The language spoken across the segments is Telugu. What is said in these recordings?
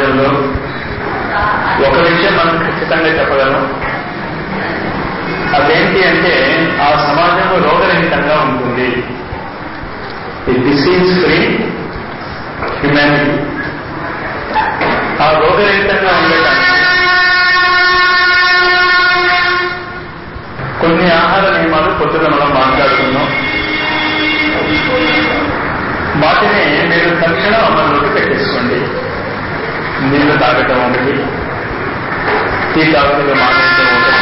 సమాజంలో ఒక విషయం మనం ఖచ్చితంగా చెప్పగలం అదేంటి అంటే ఆ సమాజం రోగరహితంగా ఉంటుంది డిసీజ్ ఫ్రీ హ్యుమానిటీ ఆ రోగరహితంగా ఉండటానికి కొన్ని ఆహార నియమాలు పొద్దున మనం మాట్లాడుకున్నాం వాటిని మీరు తక్షణం అమల్లోకి పెట్టేసుకోండి నీళ్లు తాగటం ఒకటి టీ తాగుతులు మానేయటం ఒకటి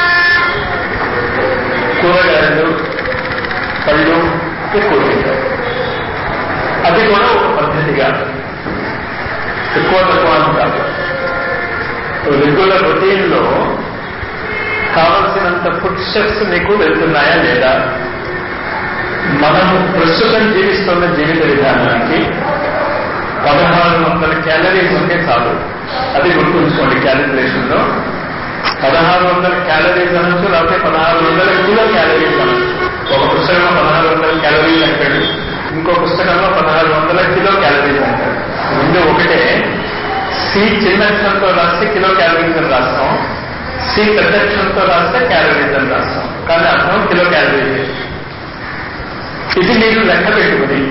కూరగాయలు పళ్ళు ఎక్కువ తింటాం అది కూడా ఒక పద్ధతిగా ఎక్కువ తక్కువ అని కాదు రెగ్యులర్ రొటీన్లో కావలసినంత ఫుడ్ స్టెప్స్ మీకు వెళ్తున్నాయా లేదా మనము ప్రస్తుతం జీవిస్తున్న జీవిత విధానానికి పదహారు వందల క్యాలరీస్ ఉంటే చాలు అది గుర్తుంచుకోండి క్యాలిక్యులేషన్ లో పదహారు వందల క్యాలరీస్ అనొచ్చు లేకపోతే పదహారు వందల కిలో క్యాలరీస్ అనొచ్చు ఒక పుస్తకంలో పదహారు వందల క్యాలరీస్ అంటాడు ఇంకో పుస్తకంలో పదహారు వందల కిలో క్యాలరీస్ అంటాడు రెండు ఒకటే సి చిన్న అక్షరంతో రాస్తే కిలో క్యాలరీస్ అని రాస్తాం సి పెద్ద అక్షరంతో రాస్తే క్యాలరీస్ అని రాస్తాం కానీ అర్థం కిలో క్యాలరీస్ ఇది మీరు లెక్క పెట్టుకుని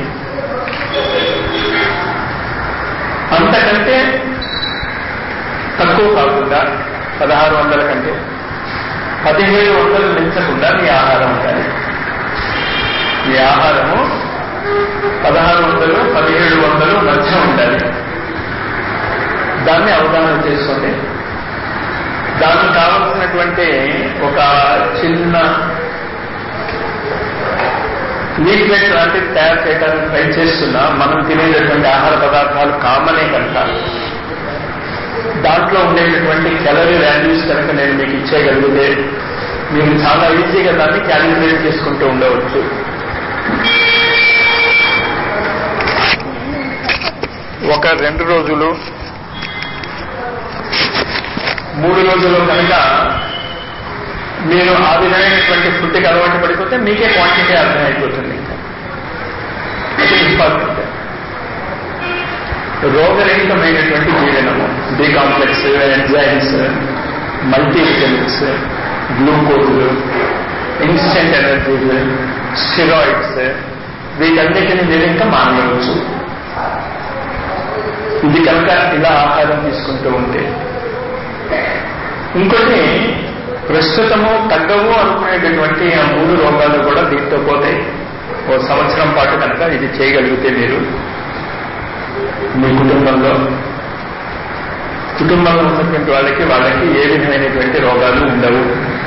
అంతకంటే తక్కువ కాకుండా పదహారు వందల కంటే పదిహేడు వందలు మించకుండా మీ ఆహారం ఉండాలి మీ ఆహారము పదహారు వందలు పదిహేడు వందలు మధ్య ఉండాలి దాన్ని అవగాహన చేసుకోండి దానికి కావలసినటువంటి ఒక చిన్న లీఫ్లెట్ లాంటివి తయారు చేయడానికి ట్రై చేస్తున్నా మనం తినేటటువంటి ఆహార పదార్థాలు కామనే కనుక దాంట్లో ఉండేటటువంటి క్యాలరీ వాల్యూస్ కనుక నేను మీకు ఇచ్చేయగలిగితే మీరు చాలా ఈజీగా దాన్ని క్యాలిక్యులేట్ చేసుకుంటూ ఉండవచ్చు ఒక రెండు రోజులు మూడు రోజులు కనుక మీరు ఆ విధమైనటువంటి ఫుడ్కి అలవాటు పడిపోతే మీకే క్వాంటిటీ అర్థమైపోతుంది అది ఇంపార్టెంట్ రోగరహితమైనటువంటి జీవనము B complex enzymes multi vitamins గ్లూకోజులు ఇన్స్టెంట్ ఎనర్జీస్ స్టిరాయిడ్స్ వీటన్నిటిని మీరు ఇంకా మానేయవచ్చు ఇది కనుక ఇలా ఆహారం తీసుకుంటూ ఉంటే ఇంకోటి ప్రస్తుతము తగ్గవు అనుకునేటటువంటి ఆ మూడు రోగాలు కూడా దీంతో పోతాయి ఓ సంవత్సరం పాటు కనుక ఇది చేయగలిగితే మీరు మీ కుటుంబంలో కుటుంబంలో ఉన్నటువంటి వాళ్ళకి వాళ్ళకి ఏ విధమైనటువంటి రోగాలు ఉండవు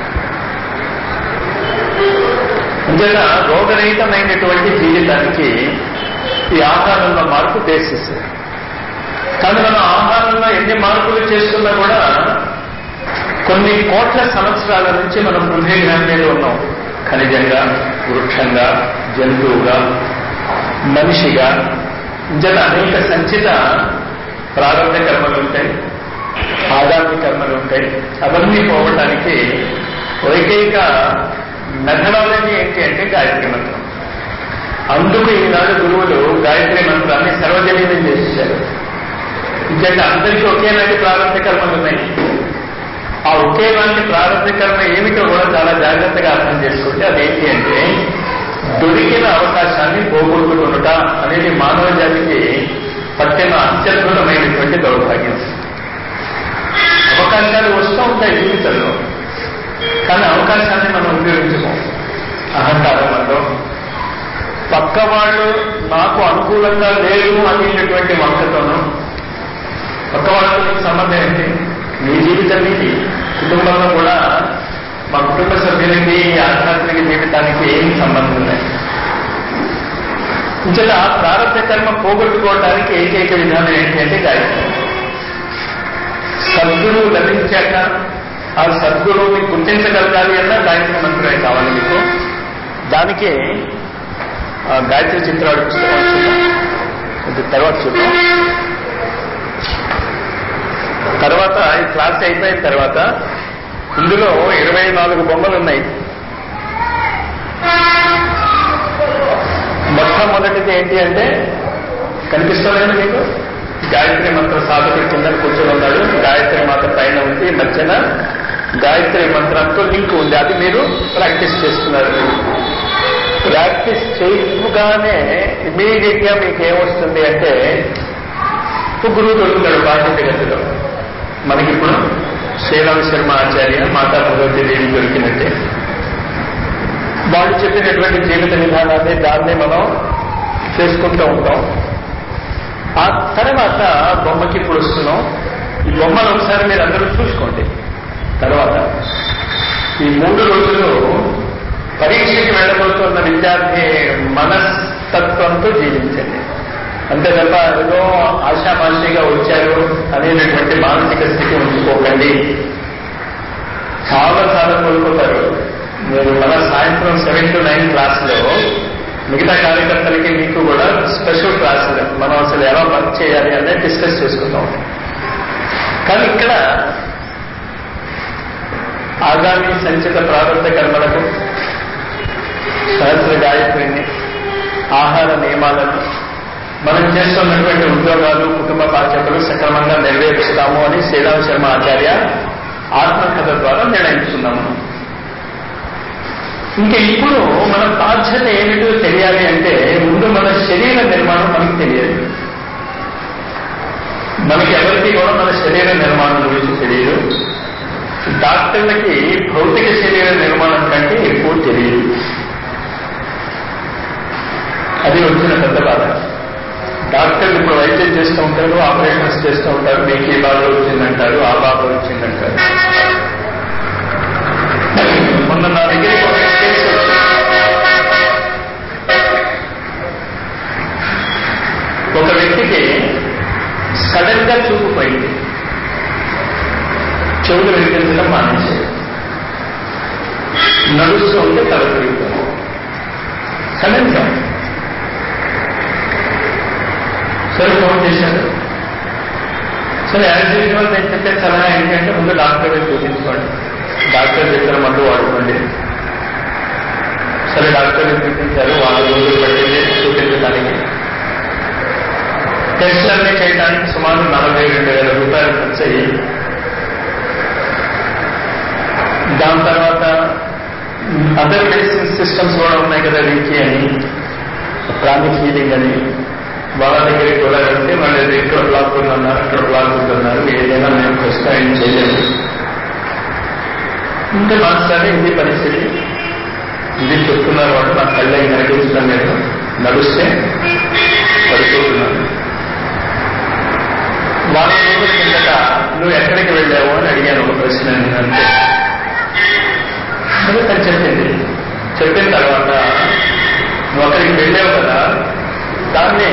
అంతేత రోగరహితమైనటువంటి జీవితానికి ఈ ఆహారంలో మార్పు బేసిస్ కానీ మనం ఆహారంలో ఎన్ని మార్పులు చేస్తున్నా కూడా కొన్ని కోట్ల సంవత్సరాల నుంచి మనం పృథ్వీ గ్రహం మీద ఉన్నాం ఖనిజంగా వృక్షంగా జంతువుగా మనిషిగా జన అనేక సంచిత ప్రారంభ కర్మలు ఉంటాయి ఆగామి కర్మలు ఉంటాయి అవన్నీ పోవటానికి ఏకైక మెథడాలజీ ఏంటి అంటే గాయత్రి మంత్రం అందుకు ఈనాడు గురువులు గాయత్రి మంత్రాన్ని సర్వజనీయం చేసేశారు ఎందుకంటే అందరికీ ఒకేలాంటి ప్రారంభ కర్మలు ఉన్నాయి ఆ ఒకేలాంటి ప్రారంభ కర్మ ఏమిటో కూడా చాలా జాగ్రత్తగా అర్థం చేసుకుంటే అదేంటి అంటే దొరికిన అవకాశాన్ని పోగొట్టుకునుట అనేది మానవ జాతికి పట్టిన అత్యద్భుతమైనటువంటి దౌర్భాగ్యం అవకాశాలు వస్తూ ఉంటాయి జీవితంలో కానీ అవకాశాన్ని మనం ఉపయోగించుకోం అహంకారం వల్ల పక్క వాళ్ళు నాకు అనుకూలంగా లేరు అనేటటువంటి వంకతోనూ పక్క వాళ్ళతో నీకు సంబంధం ఏంటి మీ జీవితం మీది కుటుంబంలో కూడా మా కుటుంబ సభ్యులకి ఆధ్యాత్మిక జీవితానికి ఏం సంబంధం లేదు ఇంతలా ప్రారంభ కర్మ పోగొట్టుకోవడానికి ఏకైక విధానం ఏంటి అంటే గాయత్రి సద్గురువు లభించాక ఆ సద్గురువుని గుర్తించగలగాలి అన్న గాయత్రి మంత్రమే కావాలి మీకు దానికి ఆ గాయత్రి చిత్రాలు పుస్తకం వచ్చిందా ఇది తర్వాత చూద్దాం తర్వాత ఈ క్లాస్ అయిపోయిన తర్వాత ఇందులో ఇరవై నాలుగు బొమ్మలు ఉన్నాయి మొట్టమొదటిది ఏంటి అంటే కనిపిస్తలేదు మీకు గాయత్రి మంత్ర సాధకుడి కింద కూర్చొని ఉన్నాడు గాయత్రి మాత పైన ఉంది మధ్యన గాయత్రి మంత్రంతో లింక్ ఉంది అది మీరు ప్రాక్టీస్ చేస్తున్నారు ప్రాక్టీస్ చేయగానే ఇమీడియట్ గా మీకు ఏమొస్తుంది అంటే ఒక గురువు దొరుకుతాడు బాధ్యత గతిలో మనకిప్పుడు శ్రీరామ శర్మ ఆచార్య మాతా భగవతి దేవి దొరికినట్టే వాళ్ళు చెప్పినటువంటి జీవిత విధానాన్ని దాన్ని మనం చేసుకుంటూ ఉంటాం ఆ తర్వాత బొమ్మకి ఇప్పుడు వస్తున్నాం ఈ బొమ్మను ఒకసారి మీరు అందరూ చూసుకోండి తర్వాత ఈ మూడు రోజులు పరీక్షకి వెళ్ళబోతున్న విద్యార్థి మనస్తత్వంతో జీవించండి అంతే తప్ప ఏదో ఆశామాషిగా వచ్చారు అనేటటువంటి మానసిక స్థితి ఉంచుకోకండి చాలా చాలా కోల్పోతారు మీరు మన సాయంత్రం సెవెన్ టు నైన్ క్లాస్లో మిగతా కార్యకర్తలకి మీకు కూడా స్పెషల్ క్లాసులు మనం అసలు ఎలా వర్క్ చేయాలి అనేది డిస్కస్ చేసుకుందాం కానీ ఇక్కడ ఆగామి సంచిత ప్రారంభ కర్మలకు సహస్ర గాయత్రిని ఆహార నియమాలను మనం చేస్తున్నటువంటి ఉద్యోగాలు కుటుంబ బాధ్యతలు సక్రమంగా నెరవేరుస్తాము అని శ్రీరామ శర్మ ఆచార్య ఆత్మకథ ద్వారా నిర్ణయించుకున్నాము ఇంకా ఇప్పుడు మన బాధ్యత ఏమిటో తెలియాలి అంటే ముందు మన శరీర నిర్మాణం మనకు తెలియాలి మనకి ఎవరికి కూడా మన శరీర నిర్మాణం గురించి తెలియదు డాక్టర్లకి భౌతిక శరీర నిర్మాణం కంటే ఎక్కువ తెలియదు అది వచ్చిన పెద్ద బాధ డాక్టర్లు ఇప్పుడు వైద్యం చేస్తూ ఉంటారు ఆపరేషన్స్ చేస్తూ ఉంటారు మీకు ఈ బాధ వచ్చిందంటారు ఆ బాధ వచ్చిందంటారు మొన్న నా దగ్గర ఒక కేసు ఒక వ్యక్తికి సడన్ గా చూపుపోయింది చెవులు వినిపించడం మానేశాడు నడుస్తూ ఉంటే తల తిరుగుతుంది సడన్ గా సరే ఫోన్ చేశారు సరే యాజ్ యూజువల్ నేను చెప్పే సలహా ఏంటంటే ముందు డాక్టర్ దగ్గర చూపించుకోండి డాక్టర్ దగ్గర మందు వాడుకోండి సరే డాక్టర్ చూపించారు వాళ్ళు రోజులు పట్టింది చూపించడానికి టెస్టులన్నీ చేయడానికి సుమారు నలభై రెండు వేల రూపాయలు ఖర్చు అయ్యి దాని తర్వాత అదర్ మెడిసిన్ సిస్టమ్స్ కూడా ఉన్నాయి కదా రీకి అని ప్రాణిక్ హీలింగ్ అని వాళ్ళ దగ్గరికి కూడా వెళ్తే వాళ్ళు ఇక్కడ బ్లాక్ ఉందన్నారు అక్కడ బ్లాక్ ఉందన్నారు ఏదైనా మేము ప్రస్తుతం చేయలేదు ఇంకా మాస్టర్ ఇది పరిస్థితి ఇది చెప్తున్నారు వాళ్ళు నా కళ్ళ కనిపించడం లేదు నడుస్తే పడిపోతున్నాను వాళ్ళ రోజుల కిందట నువ్వు ఎక్కడికి వెళ్ళావు అని అడిగాను ఒక ప్రశ్న అంతే సరే తను చెప్పింది చెప్పిన తర్వాత నువ్వు అక్కడికి వెళ్ళావు కదా దాన్ని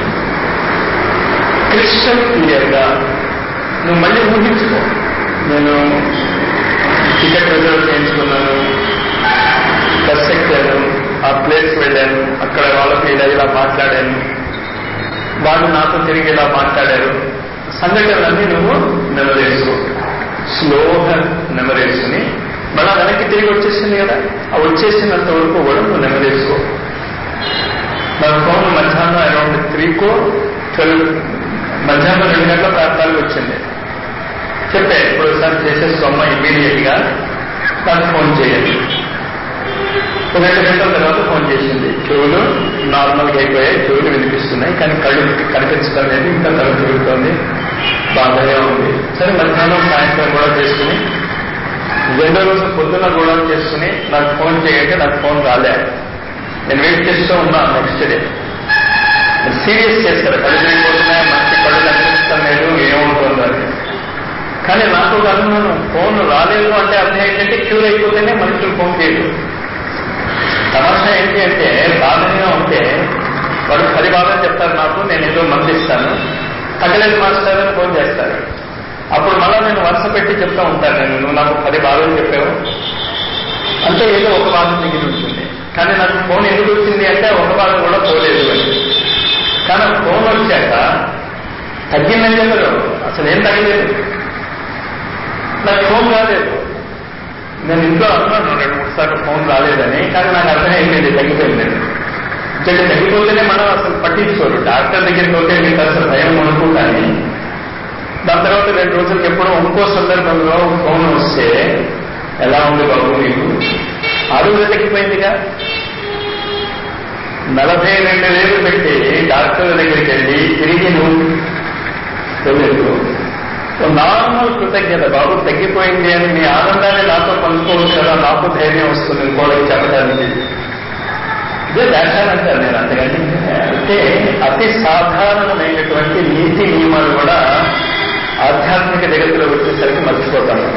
క్రిస్టల్ క్లియర్ గా నువ్వు మళ్ళీ ఊహించుకో నేను టికెట్ రిజర్వ్ చేయించుకున్నాను బస్ ఎక్కాను ఆ ప్లేస్ వెళ్ళాను అక్కడ వాళ్ళకి ఇలా ఇలా మాట్లాడాను వాళ్ళు నాతో తిరిగి ఇలా మాట్లాడారు సంఘటనలన్నీ నువ్వు నెమరేసుకో స్లోగా నెమరేసుకుని మళ్ళా వెనక్కి తిరిగి వచ్చేసింది కదా ఆ వచ్చేసినంత వరకు కూడా నువ్వు నెమరేసుకో నా ఫోన్ మధ్యాహ్నం అరౌండ్ త్రీకో ట్వెల్వ్ మధ్యాహ్నం రెండు గంటల ప్రాంతాలకు వచ్చింది చెప్పే ఇప్పుడు ఒకసారి చేసేసుకోమ్మా ఇమీడియట్ గా నాకు ఫోన్ చేయండి ఒక రెండు గంటల తర్వాత ఫోన్ చేసింది చెవులు నార్మల్ గా అయిపోయాయి చెవులు వినిపిస్తున్నాయి కానీ కళ్ళు కనిపించడం లేదు ఇంకా తల తిరుగుతోంది బాధగా ఉంది సరే మధ్యాహ్నం సాయంత్రం కూడా చేసుకుని రెండో రోజు పొద్దున్న కూడా చేసుకుని నాకు ఫోన్ చేయంటే నాకు ఫోన్ రాలే నేను వెయిట్ చేస్తూ ఉన్నా నెక్స్ట్ డే సీరియస్ చేశారు కళ్ళు తిరిగిపోతున్నాయి మంచి కళ్ళు కనిపిస్తాం లేదు ఏమవుతుందో అని కానీ నాకు ఒక అనుమానం ఫోన్ రాలేదు అంటే అర్థం ఏంటంటే క్యూర్ అయిపోతేనే మనుషులు ఫోన్ చేయరు సమస్య ఏంటి అంటే బాధగా ఉంటే వాడు పది బాధలు చెప్తారు నాకు నేను ఏదో మంది ఇస్తాను తగ్గలేదు మాస్టర్ అని ఫోన్ చేస్తారు అప్పుడు మళ్ళా నేను వరుస పెట్టి చెప్తా ఉంటాను నేను నువ్వు నాకు పది బాధలు చెప్పావు అంటే ఏదో ఒక బాధ మిగిలి ఉంటుంది కానీ నాకు ఫోన్ ఎందుకు వచ్చింది అంటే ఒక బాధ కూడా పోలేదు అని కానీ ఫోన్ వచ్చాక తగ్గిందని చెప్పరు అసలు ఏం తగ్గలేదు నాకు ఫోన్ రాలేదు నేను ఇంట్లో అన్నాను రెండు మూడు సార్లు ఫోన్ రాలేదని కానీ నాకు అర్థమైంది తగ్గిపోయింది అంటే తగ్గిపోతేనే మనం అసలు పట్టించుకోరు డాక్టర్ దగ్గరికి పోతే మీకు అసలు భయం అనుకో కానీ రెండు రోజులకి ఎప్పుడో ఇంకో సందర్భంలో ఫోన్ వస్తే ఎలా ఉంది బాబు మీకు ఆ రోజు తగ్గిపోయిందిగా నలభై రెండు వేలు పెట్టి డాక్టర్ దగ్గరికి వెళ్ళి తిరిగి నువ్వు తెలియదు నార్మల్ కృతజ్ఞత బాబు తగ్గిపోయింది అని మీ ఆనందాన్ని నాతో పంచుకోవచ్చు కదా నాకు ధైర్యం వస్తుంది ఇంకోటి చెప్పడానికి ఇదే వ్యాఖ్యానం అంటారు నేను అంతకంటే అంటే అతి సాధారణమైనటువంటి నీతి నియమాలు కూడా ఆధ్యాత్మిక జగత్తులో వచ్చేసరికి మర్చిపోతాను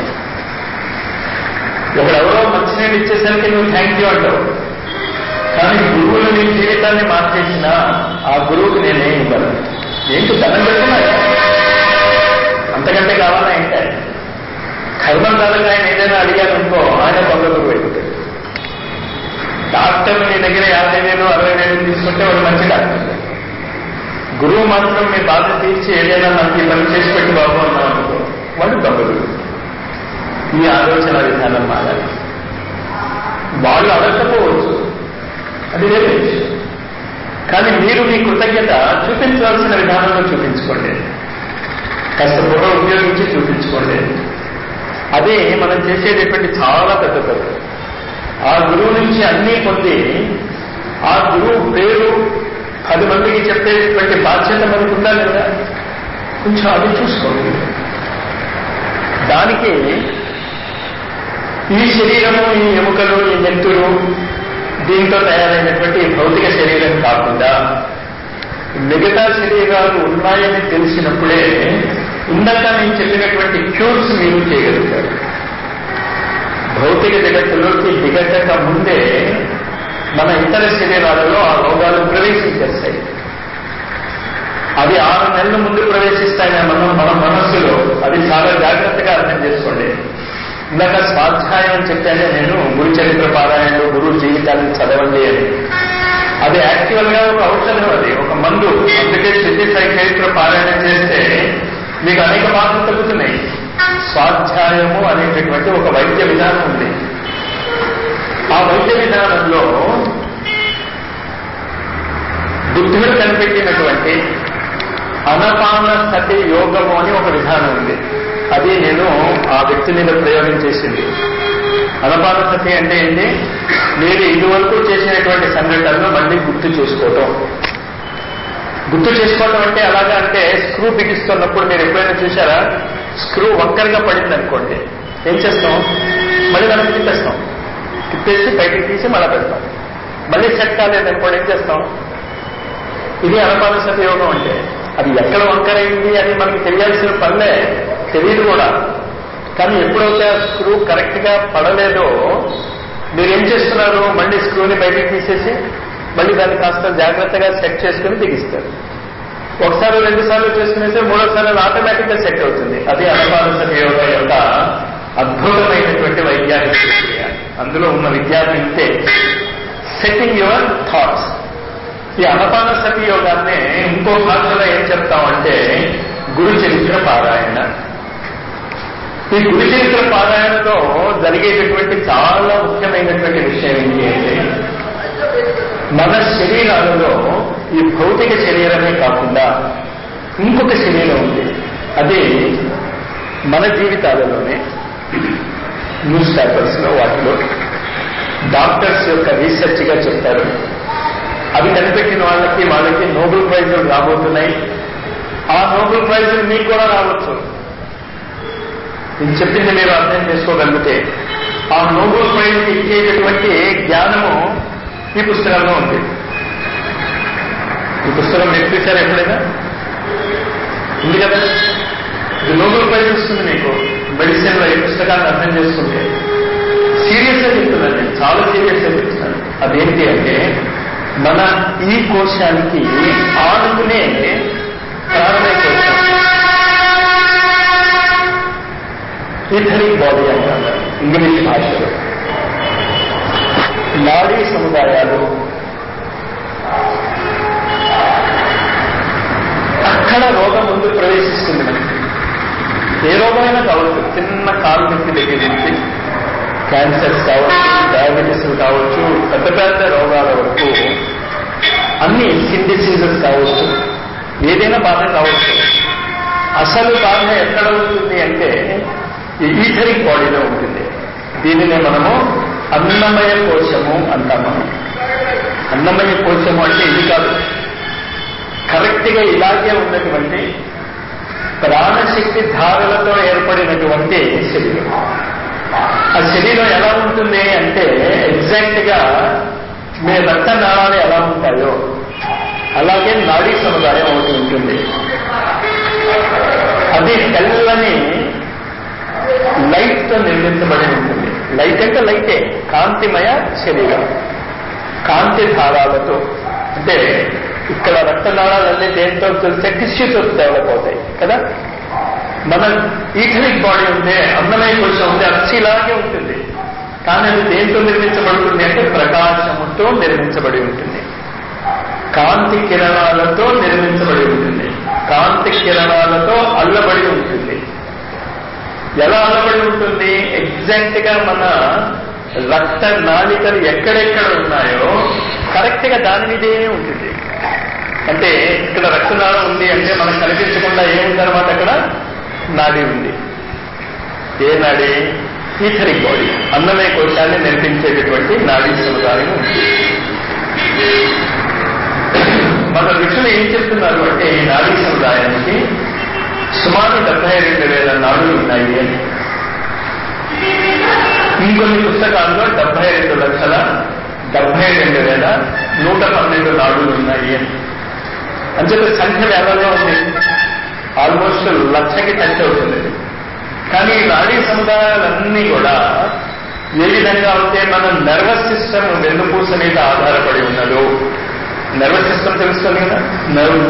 ఒకడెవరో మంచినీళ్ళు ఇచ్చేసరికి నువ్వు థ్యాంక్ యూ అంటావు కానీ గురువులు నీ జీవితాన్ని మార్చేసిన ఆ గురువుకి నేనేం ఇవ్వను ఏంటి ధనం పెడుతున్నాయా అంతకంటే కావాలా ఏంటే కర్మం కాదు ఆయన ఏదైనా అడిగాను అనుకో ఆయన కొందరు పెట్టుకుంటాడు డాక్టర్ మీ దగ్గర యాభై వేలు అరవై వేలు తీసుకుంటే వాడు మంచి డాక్టర్ గురువు మాత్రం మీ బాధ తీర్చి ఏదైనా నాకు ఈ పని చేసి పెట్టి బాబు అన్నాం అనుకో వాడు దొంగలు ఈ ఆలోచన విధానం మారాలి వాళ్ళు అడగకపోవచ్చు అది వేరే విషయం కానీ మీరు మీ కృతజ్ఞత చూపించవలసిన విధానంలో చూపించుకోండి కాస్త బుర్ర ఉపయోగించి చూపించుకోండి అదే మనం చేసేటటువంటి చాలా పెద్ద తప్పు ఆ గురువు నుంచి అన్నీ పొంది ఆ గురువు పేరు పది మందికి చెప్పేటువంటి బాధ్యత మనకు ఉండాలి కదా కొంచెం అది చూసుకోండి దానికి ఈ శరీరము ఈ ఎముకలు ఈ నెత్తురు దీంతో తయారైనటువంటి భౌతిక శరీరం కాకుండా మిగతా శరీరాలు ఉన్నాయని తెలిసినప్పుడే ఇందాక నేను చెప్పినటువంటి క్యూర్స్ మీరు చేయగలుగుతారు భౌతిక జగత్తులోకి దిగటక ముందే మన ఇతర శరీరాలలో ఆ రోగాలు ప్రవేశించేస్తాయి అవి ఆరు నెలల ముందు ప్రవేశిస్తాయి మనం మన మనస్సులో అది చాలా జాగ్రత్తగా అర్థం చేసుకోండి ఇందాక స్వాధ్యాయం అని చెప్పానే నేను గురు చరిత్ర పారాయణలు గురువు జీవితాన్ని చదవండి అని అది యాక్చువల్ గా ఒక ఔషధం అది ఒక మందు అందుకే సిద్ధి సాయి చరిత్ర పారాయణ చేస్తే మీకు అనేక బాధలు తగ్గుతున్నాయి స్వాధ్యాయము అనేటటువంటి ఒక వైద్య విధానం ఉంది ఆ వైద్య విధానంలో బుద్ధుడు కనిపెట్టినటువంటి అనపాన సతి యోగము అని ఒక విధానం ఉంది అది నేను ఆ వ్యక్తి మీద ప్రయోగం చేసింది అనపాన సతి అంటే ఏంటి మీరు ఇదివరకు చేసినటువంటి సంఘటనలు మళ్ళీ గుర్తు చేసుకోవటం గుర్తు చేసుకోవటం అంటే అలాగా అంటే స్క్రూ బిగిస్తున్నప్పుడు మీరు ఎప్పుడైనా చూసారా స్క్రూ వంకరగా పడింది అనుకోండి ఏం చేస్తాం మళ్ళీ దాన్ని తిప్పేస్తాం తిప్పేసి బయటికి తీసి మళ్ళీ పెడతాం మళ్ళీ సెట్ కాలేదనుకోండి ఏం చేస్తాం ఇది అనపాన యోగం అంటే అది ఎక్కడ వంకరైంది అని మనకి తెలియాల్సిన పనిలే తెలియదు కూడా కానీ ఎప్పుడైతే ఆ స్క్రూ కరెక్ట్ గా పడలేదో మీరేం చేస్తున్నారు మళ్ళీ స్క్రూని బయటికి తీసేసి మళ్ళీ దాన్ని కాస్త జాగ్రత్తగా సెట్ చేసుకుని బిగిస్తారు ఒకసారి రెండు సార్లు చేసుకునేస్తే మూడోసారి అది ఆటోమేటిక్ గా సెట్ అవుతుంది అది అనుపాన యోగ యొక్క అద్భుతమైనటువంటి వైజ్ఞానిక ప్రక్రియ అందులో ఉన్న విజ్ఞానం ఇంతే సెట్టింగ్ యువర్ థాట్స్ ఈ అనపాన సతి యోగాన్ని ఇంకో భాషలో ఏం చెప్తామంటే గురు చరిత్ర పారాయణ ఈ గురు చరిత్ర పారాయణలో జరిగేటటువంటి చాలా ముఖ్యమైనటువంటి విషయం ఏంటి అంటే మన శరీరాలలో ఈ భౌతిక శరీరమే కాకుండా ఇంకొక శరీరం ఉంది అది మన జీవితాలలోనే న్యూస్ పేపర్స్ లో వాటిలో డాక్టర్స్ యొక్క రీసెర్చ్ గా చెప్తారు అవి కనిపెట్టిన వాళ్ళకి వాళ్ళకి నోబెల్ ప్రైజులు రాబోతున్నాయి ఆ నోబెల్ ప్రైజులు మీకు కూడా రావచ్చు నేను చెప్పింది మీరు అర్థం చేసుకోగలిగితే ఆ నోబెల్ ప్రైజ్ ఇచ్చేటటువంటి జ్ఞానము ఈ పుస్తకంలో ఉంది ఈ పుస్తకం మీరు చూసారు ఎప్పుడైనా ఉంది కదా ఇది నోబెల్ ప్రైజ్ వస్తుంది మీకు మెడిసిన్ లో ఈ పుస్తకాన్ని అర్థం చేసుకుంటే సీరియస్ గా చెప్తున్నాను నేను చాలా సీరియస్ గా చెప్తున్నాను అదేంటి అంటే మన ఈ కోశానికి ఆనుకునే ప్రాణమే కోశం ఈథరిక్ బాడీ అంటారు ఇంగ్లీష్ భాషలో నాడీ సముదాయాలు అక్కడ రోగం ముందు ప్రవేశిస్తుంది మనకి ఏ రోగమైనా కావచ్చు చిన్న కాలు నొప్పి దగ్గర నుంచి క్యాన్సర్స్ కావచ్చు డయాబెటీస్ కావచ్చు పెద్ద పెద్ద రోగాల వరకు అన్ని స్కిన్ డిసీజెస్ కావచ్చు ఏదైనా బాధ కావచ్చు అసలు బాధ ఎక్కడ ఉంటుంది అంటే ఈ ఈథరిక్ బాడీలో ఉంటుంది దీనినే మనము అన్నమయ కోశము అంటాం మనం అన్నమయ కోశము అంటే ఇది కాదు కరెక్ట్ గా ఇలాగే ఉన్నటువంటి ప్రాణశక్తి ధారలతో ఏర్పడినటువంటి శరీరం ఆ శరీరం ఎలా ఉంటుంది అంటే ఎగ్జాక్ట్ గా మీ రక్త నాళాలు ఎలా ఉంటాయో అలాగే నాడీ సముదాయం ఒకటి ఉంటుంది అది తెల్లని లైట్ తో నిర్మించబడి ఉంటుంది లైట్ అంటే లైటే కాంతిమయ శరీరం కాంతి ధారాలతో అంటే ఇక్కడ రక్తనాళాలన్నీ దేంతో తెలిస్తే టిష్యూతో డెవలప్ అవుతాయి కదా మన ఈథనిక్ బాడీ ఉంటే అన్నమయ కోశం ఉంటే అచ్చిలాగే ఉంటుంది కానీ అది దేంతో నిర్మించబడుతుంది అంటే ప్రకాశముతో నిర్మించబడి ఉంటుంది కాంతి కిరణాలతో నిర్మించబడి ఉంటుంది కాంతి కిరణాలతో అల్లబడి ఉంటుంది ఎలా అల్లబడి ఉంటుంది ఎగ్జాక్ట్ గా మన రక్త నాళికలు ఎక్కడెక్కడ ఉన్నాయో కరెక్ట్ గా దాని మీదే ఉంటుంది అంటే ఇక్కడ రక్తనాళం ఉంది అంటే మనకు కనిపించకుండా ఏముందనమాట అక్కడ నాడి ఉంది ఏ నాడి ఈథరిక్ బాడీ అన్నమయ కోశాన్ని నిర్మించేటటువంటి నాడీ సముదాయం ఉంది మన ఋషులు ఏం చెప్తున్నారు అంటే ఈ నాడీ సముదాయానికి సుమారు డెబ్బై రెండు వేల నాడులు ఉన్నాయి అని ఇంకొన్ని పుస్తకాల్లో డెబ్బై రెండు లక్షల డెబ్బై రెండు వేల నూట పన్నెండు నాడులు ఉన్నాయి అని అంచేత సంఖ్య వేలలో ఉంది ఆల్మోస్ట్ లక్షకి టచ్ అవుతుంది కానీ ఈ నాడీ సముదాయాలన్నీ కూడా ఏ విధంగా ఉంటే మన నర్వస్ సిస్టమ్ వెన్నుపూస మీద ఆధారపడి ఉన్నదో నర్వస్ సిస్టమ్ తెలుస్తుంది కదా నర్వ్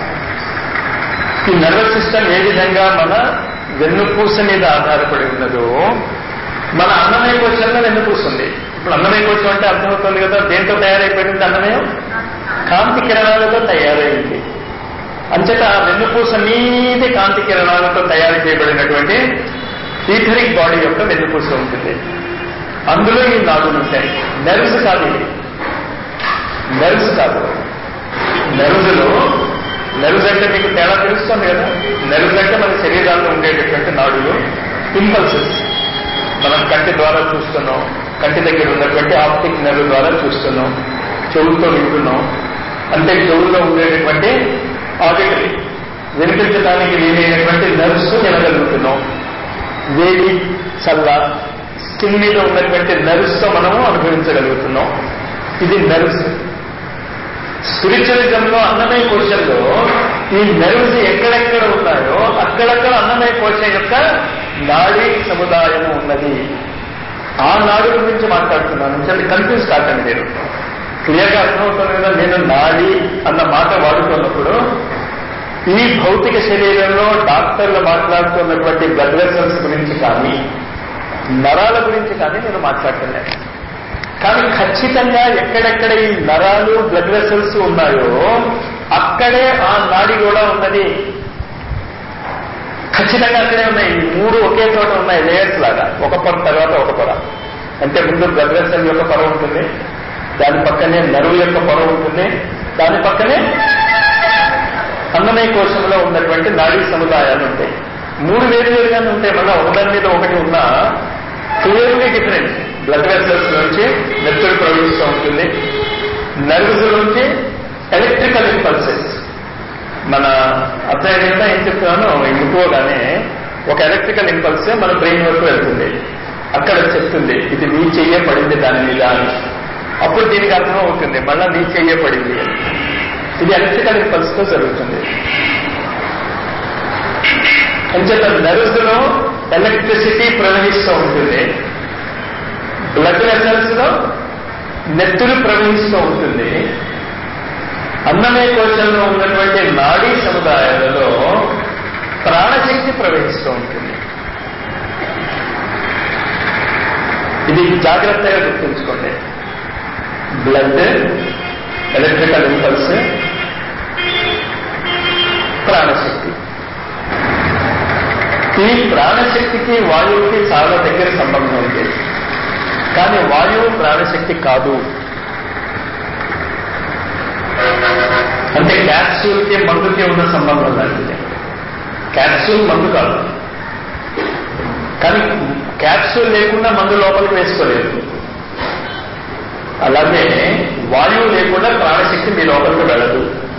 ఈ నర్వస్ సిస్టమ్ ఏ విధంగా మన వెన్నుపూస మీద ఆధారపడి ఉన్నదో మన అన్నమయ కోశంలో వెన్నుపూస ఉంది ఇప్పుడు అన్నమయ కోశం అంటే అర్థమవుతుంది కదా దేంతో తయారైపోయింది అన్నమయం కాంతి కిరణాలతో తయారైంది అంచేత వెన్నుపూస మీదే కాంతి కిరణాలతో తయారు చేయబడినటువంటి ఈథరిక్ బాడీ యొక్క వెన్నుపూస ఉంటుంది అందులో ఈ నాడులు ఉంటాయి నెర్వ్స్ కాదు ఇది నెర్వ్స్ కాదు నెర్వ్స్లో నెర్వ్స్ అంటే మీకు తేడా తెలుస్తుంది కదా నెర్వ్స్ అంటే మన శరీరాల్లో ఉండేటటువంటి నాడులు ఇంపల్సెస్ మనం కంటి ద్వారా చూస్తున్నాం కంటి దగ్గర ఉన్నటువంటి ఆప్టిక్ నెర్వ్ ద్వారా చూస్తున్నాం చెవులతో వింటున్నాం అంటే చెవుల్లో ఉండేటటువంటి ఆడిటరీ వినిపించడానికి వీలైనటువంటి నర్వ్స్ వినగలుగుతున్నాం వేడి చల్ల స్కిన్ మీద ఉన్నటువంటి నర్వ్స్ తో మనము అనుభవించగలుగుతున్నాం ఇది నర్వ్స్ స్పిరిచువలిజంలో అన్నమయ కోశంలో ఈ నర్వ్స్ ఎక్కడెక్కడ ఉన్నాయో అక్కడక్కడ అన్నమయ కోశం యొక్క నాడీ సముదాయము ఉన్నది ఆ నాడు గురించి మాట్లాడుతున్నాను అంటే కన్ఫ్యూజ్ కాకండి మీరు క్లియర్గా అర్థమవుతుంది కదా నేను నాడి అన్న మాట వాడుతున్నప్పుడు ఈ భౌతిక శరీరంలో డాక్టర్లు మాట్లాడుతున్నటువంటి బ్లడ్ వెసల్స్ గురించి కానీ నరాల గురించి కానీ నేను మాట్లాడుతున్నాను కానీ ఖచ్చితంగా ఎక్కడెక్కడ ఈ నరాలు బ్లడ్ వెసల్స్ ఉన్నాయో అక్కడే ఆ నాడి కూడా ఉన్నది ఖచ్చితంగా అక్కడే ఉన్నాయి ఈ మూడు ఒకే చోట ఉన్నాయి లేయర్స్ లాగా ఒక పొర తర్వాత ఒక పొర అంటే ముందు బ్లడ్ వెసల్ యొక్క పొర ఉంటుంది దాని పక్కనే నరువు యొక్క పొర ఉంటుంది దాని పక్కనే అన్నమయ కోశంలో ఉన్నటువంటి నాడీ సముదాయాలు ఉంటాయి మూడు వేరు వేరుగానే ఉంటాయి మళ్ళీ ఒకదాని మీద ఒకటి ఉన్నా క్లియర్లీ డిఫరెంట్ బ్లడ్ వెసల్స్ నుంచి నెత్తురు ప్రవహిస్తూ ఉంటుంది నర్వ్స్ నుంచి ఎలక్ట్రికల్ ఇంపల్సెస్ మన అర్థమైందా ఏం చెప్తున్నాను ఇంకోగానే ఒక ఎలక్ట్రికల్ ఇంపల్స్ మన బ్రెయిన్ వరకు వెళ్తుంది అక్కడ చెప్తుంది ఇది నీ చెయ్య పడింది దాని మీద అని అప్పుడు దీనికి అర్థం అవుతుంది మళ్ళా నీ చెయ్య పడింది అని ఇది ఎలక్ట్రికల్ ఇంపల్స్ తో జరుగుతుంది అంచేత నర్వ్స్ లో ఎలక్ట్రిసిటీ ప్రవహిస్తూ ఉంటుంది బ్లడ్ వెసల్స్ లో నెత్తులు ప్రవహిస్తూ ఉంటుంది అన్నమయ కోశంలో ఉన్నటువంటి నాడీ సముదాయాలలో ప్రాణశక్తి ప్రవహిస్తూ ఉంటుంది ఇది జాగ్రత్తగా గుర్తుంచుకోండి బ్లడ్ ఎలక్ట్రికల్ ఇంపల్స్ ప్రాణశక్తి ఈ ప్రాణశక్తికి వాయువుకి చాలా దగ్గర సంబంధం ఉంది కానీ వాయువు ప్రాణశక్తి కాదు అంటే క్యాప్సూల్కి మందుకి ఉన్న సంబంధం లాంటిది క్యాప్సూల్ మందు కాదు కానీ క్యాప్సూల్ లేకుండా మందు లోపలికి వేసుకోలేదు అలాగే వాయువు లేకుండా ప్రాణశక్తి మీ లోపలికి వెళ్ళదు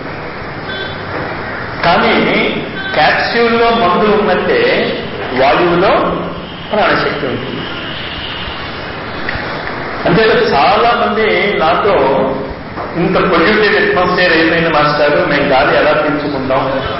కానీ క్యాప్సూల్లో మందు ఉన్నట్టే వాయువులో ప్రాణశక్తి ఉంటుంది అంటే చాలా మంది నాతో ఇంత పొల్యూటెడ్ అట్మాస్ఫియర్ అయిపోయింది మాస్టారు మేము గాలి ఎలా పీల్చుకుంటాం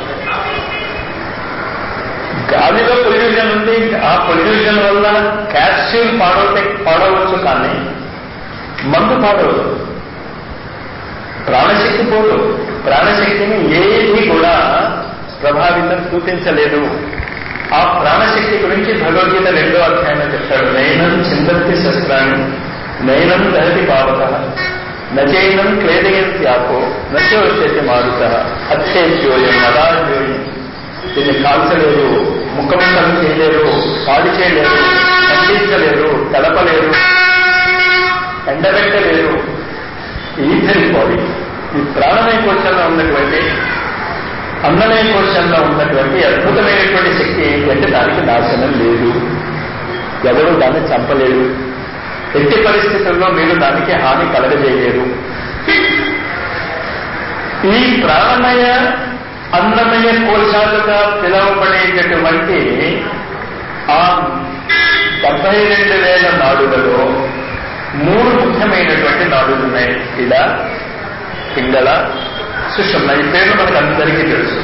గాలిలో పొల్యూషన్ ఉంది ఆ పొల్యూషన్ వల్ల క్యాప్సూల్ పాడవుతే పాడవచ్చు కానీ మందు పాడవదు ప్రాణశక్తి పోదు ప్రాణశక్తిని ఏది కూడా ప్రభావితం చూపించలేదు ఆ ప్రాణశక్తి గురించి భగవద్గీత రెండో అధ్యాయంలో చెప్తాడు నయనం చిందంతి శస్త్రాన్ని నయనం దహతి పావక నచైనం క్లేదయంత్యాపో నశోష్యతి మారుత అచ్చేద్యోయం నదాద్యోయం దీన్ని కాల్చలేరు ముఖముఖం చేయలేరు పాడు చేయలేరు ఖండించలేరు తెలపలేరు ఎండబెట్టలేరు ఈథరి బాడీ ఈ ప్రాణమయ కోశంలో ఉన్నటువంటి అన్నమయ కోశంలో ఉన్నటువంటి అద్భుతమైనటువంటి శక్తి ఏంటంటే దానికి నాశనం లేదు ఎవరు దాన్ని చంపలేరు ఎట్టి పరిస్థితుల్లో మీరు దానికి హాని కలగజేయలేరు ఈ ప్రాణమయ అన్నమయ కోశాలుగా పిలువబడేటటువంటి ఆ డెబ్బై రెండు వేల నాడులలో మూడు ముఖ్యమైనటువంటి నాడులు ఉన్నాయి ఇడ పింగళ సుషుమ్న ఈ పేర్లు మనకు అందరికీ తెలుసు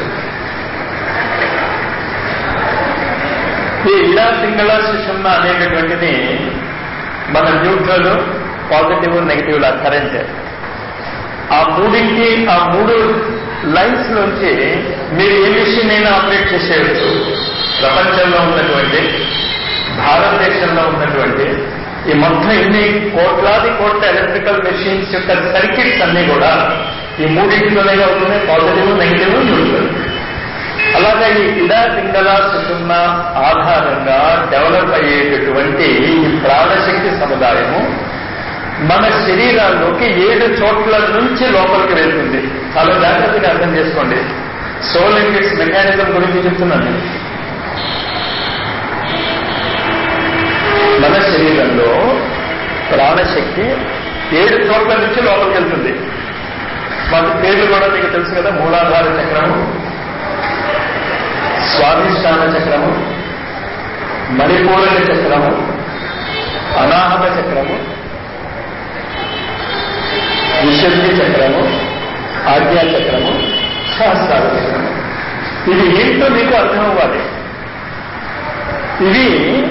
ఈ ఇడా పింగళ సుషుమ్న అనేటటువంటిది మన న్యూట్రల్ పాజిటివ్ నెగిటివ్ లా కరెంట్ ఆ మూడింటి ఆ మూడు లైన్స్ నుంచి మీరు ఏ మిషన్నైనా ఆపరేట్ చేసేయచ్చు ప్రపంచంలో ఉన్నటువంటి భారతదేశంలో ఉన్నటువంటి ఈ మొత్తం ఇన్ని కోట్లాది కోట్ల ఎలక్ట్రికల్ మెషిన్స్ యొక్క సర్క్యూట్స్ అన్ని కూడా ఈ మూడింటిలోనే అవుతున్నాయి పాజిటివ్ నెగిటివ్ న్యూట్రల్ అలాగే ఈ ఇడా పింగళ సుషుమ్న ఆధారంగా డెవలప్ అయ్యేటటువంటి ఈ ప్రాణశక్తి సముదాయము మన శరీరాల్లోకి ఏడు చోట్ల నుంచి లోపలికి వెళ్తుంది చాలా జాగ్రత్తగా అర్థం చేసుకోండి సోల్ ఇండిక్స్ మెకానిజం గురించి చెప్తున్నాను నేను. మన శరీరంలో ప్రాణశక్తి ఏడు చోట్ల నుంచి లోపలికి వెళ్తుంది వాటి పేర్లు కూడా మీకు తెలుసు కదా మూలాధార చక్రము స్వాధిష్టాన చక్రము మణిపూరక చక్రము అనాహత చక్రము విశుద్ధి చక్రము ఆజ్ఞా చక్రము సహస్రాల చక్రము ఇది ఏంటో మీకు అర్థం అవ్వాలి ఇవి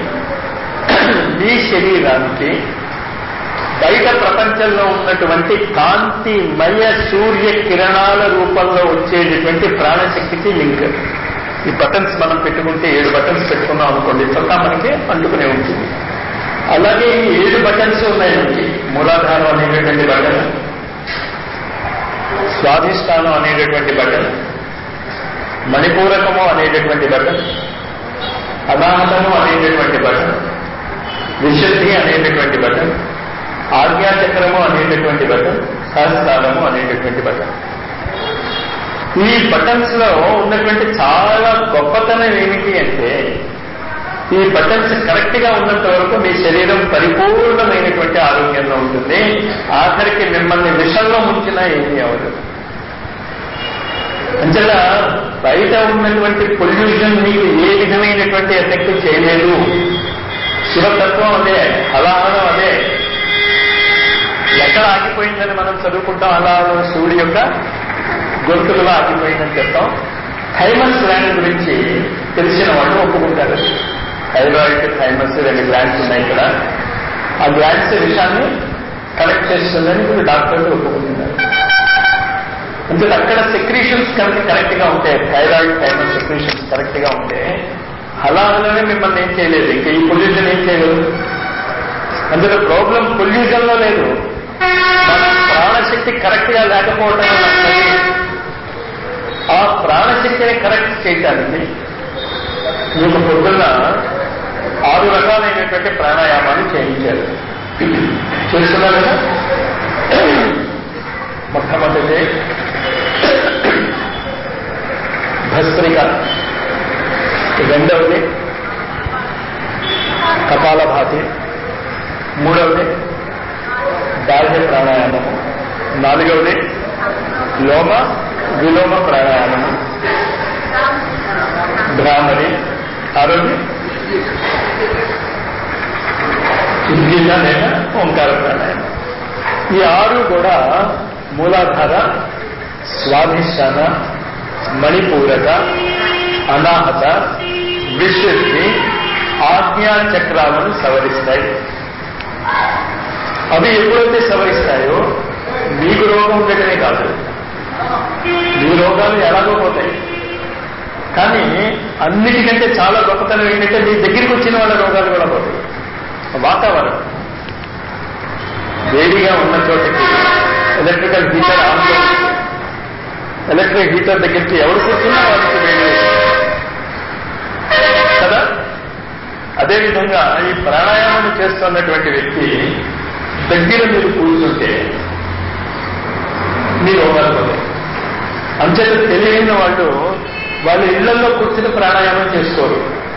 మీ శరీరానికి బయట ప్రపంచంలో ఉన్నటువంటి కాంతిమయ సూర్య కిరణాల రూపంలో వచ్చేటటువంటి ప్రాణశక్తికి లింక్ ఈ బటన్స్ మనం పెట్టుకుంటే ఏడు బటన్స్ పెట్టుకున్నాం అనుకోండి చొక్కా మనకి అంటుకునే ఉంటుంది అలాగే ఈ ఏడు బటన్స్ ఉన్నాయి మనకి మూలాధారం అనేటటువంటి బటన్ స్వాధిష్టానం అనేటటువంటి బటన్ మణిపూరకము అనేటటువంటి బటన్ అనాహతము అనేటటువంటి బటన్ విశుద్ధి అనేటటువంటి బటన్ ఆజ్ఞాచక్రము అనేటటువంటి బటన్ సహస్రాలము అనేటటువంటి బటన్ ఈ బటన్స్ లో ఉన్నటువంటి చాలా గొప్పతనం ఏమిటి అంటే ఈ బటన్స్ కరెక్ట్ గా ఉన్నంత వరకు మీ శరీరం పరిపూర్ణమైనటువంటి ఆరోగ్యంలో ఉంటుంది ఆఖరికి మిమ్మల్ని విషంలో ముంచినా ఏమీ అవదు అంతేలా బయట ఉన్నటువంటి పొల్యూషన్ మీకు ఏ విధమైనటువంటి ఎఫెక్ట్ చేయలేదు శివతత్వం అదే హలాహలం అదే ఎక్కడ ఆగిపోయిందని మనం చదువుకుంటాం అలా శివుడి యొక్క గొంతులలో ఆగిపోయిందని చెప్తాం థైమస్ గ్లాండ్ గురించి తెలిసిన వాళ్ళు ఒప్పుకుంటారు థైరాయిడ్ థైమస్ రెండు గ్లాండ్స్ ఉన్నాయి ఇక్కడ ఆ గ్లాండ్స్ విషయాన్ని కలెక్ట్ చేస్తుందని ఇప్పుడు డాక్టర్లు ఒప్పుకుంటున్నారు అంటే అక్కడ సెక్రీషన్స్ కనుక కరెక్ట్ గా ఉంటే థైరాయిడ్ థైమస్ సెక్రీషన్స్ కరెక్ట్ గా ఉంటే హలాహలనే మిమ్మల్ని ఏం చేయలేదు ఇంకా ఈ పొల్యూషన్ ఏం చేయలేదు అందులో ప్రాబ్లం పొల్యూషన్ లో లేదు మన ప్రాణశక్తి కరెక్ట్ గా లేకపోవడం వల్ల వస్తుంది. ఆ ప్రాణశక్తిని కరెక్ట్ చేయటానికి మీకు పొద్దున్న ఆరు రకాలైనటువంటి ప్రాణాయామాలు చేయించారు చేస్తున్నారు కదా మొట్టమొదటి భస్త్రిక రెండవది కపాలభాతి మూడవది బాహ్య ప్రాణాయామము నాలుగవది లోమ విలోమ ప్రాణాయామము భ్రామరి ఆరోగ్య ఉద్గీత లేక ఓంకార ప్రాణాయామం ఈ ఆరు కూడా మూలాధార స్వాధిష్టాన మణిపూరక అనాహత విశుద్ధి ఆజ్ఞా చక్రాలను సవరిస్తాయి అవి ఎప్పుడైతే సవరిస్తాయో మీకు రోగం ఉండటమే కాదు మీ రోగాలు ఎలాగో పోతాయి కానీ అన్నిటికంటే చాలా గొప్పతనం ఏంటంటే మీ దగ్గరికి వచ్చిన వాళ్ళ రోగాలు కూడా పోతాయి వాతావరణం వేడిగా ఉన్న చోటకి electrical heater on electric heater దగ్గరికి ఎవరు కూర్చున్నా వాళ్ళకి వేడి కదా అదేవిధంగా ఈ ప్రాణాయామం చేస్తున్నటువంటి వ్యక్తి దగ్గర మీరు కూర్చుంటే మీ రోగాలు పోతాయి అంచేత తెలియని వాళ్ళు వాళ్ళ ఇళ్లలో కూర్చుని ప్రాణాయామం చేసుకోరు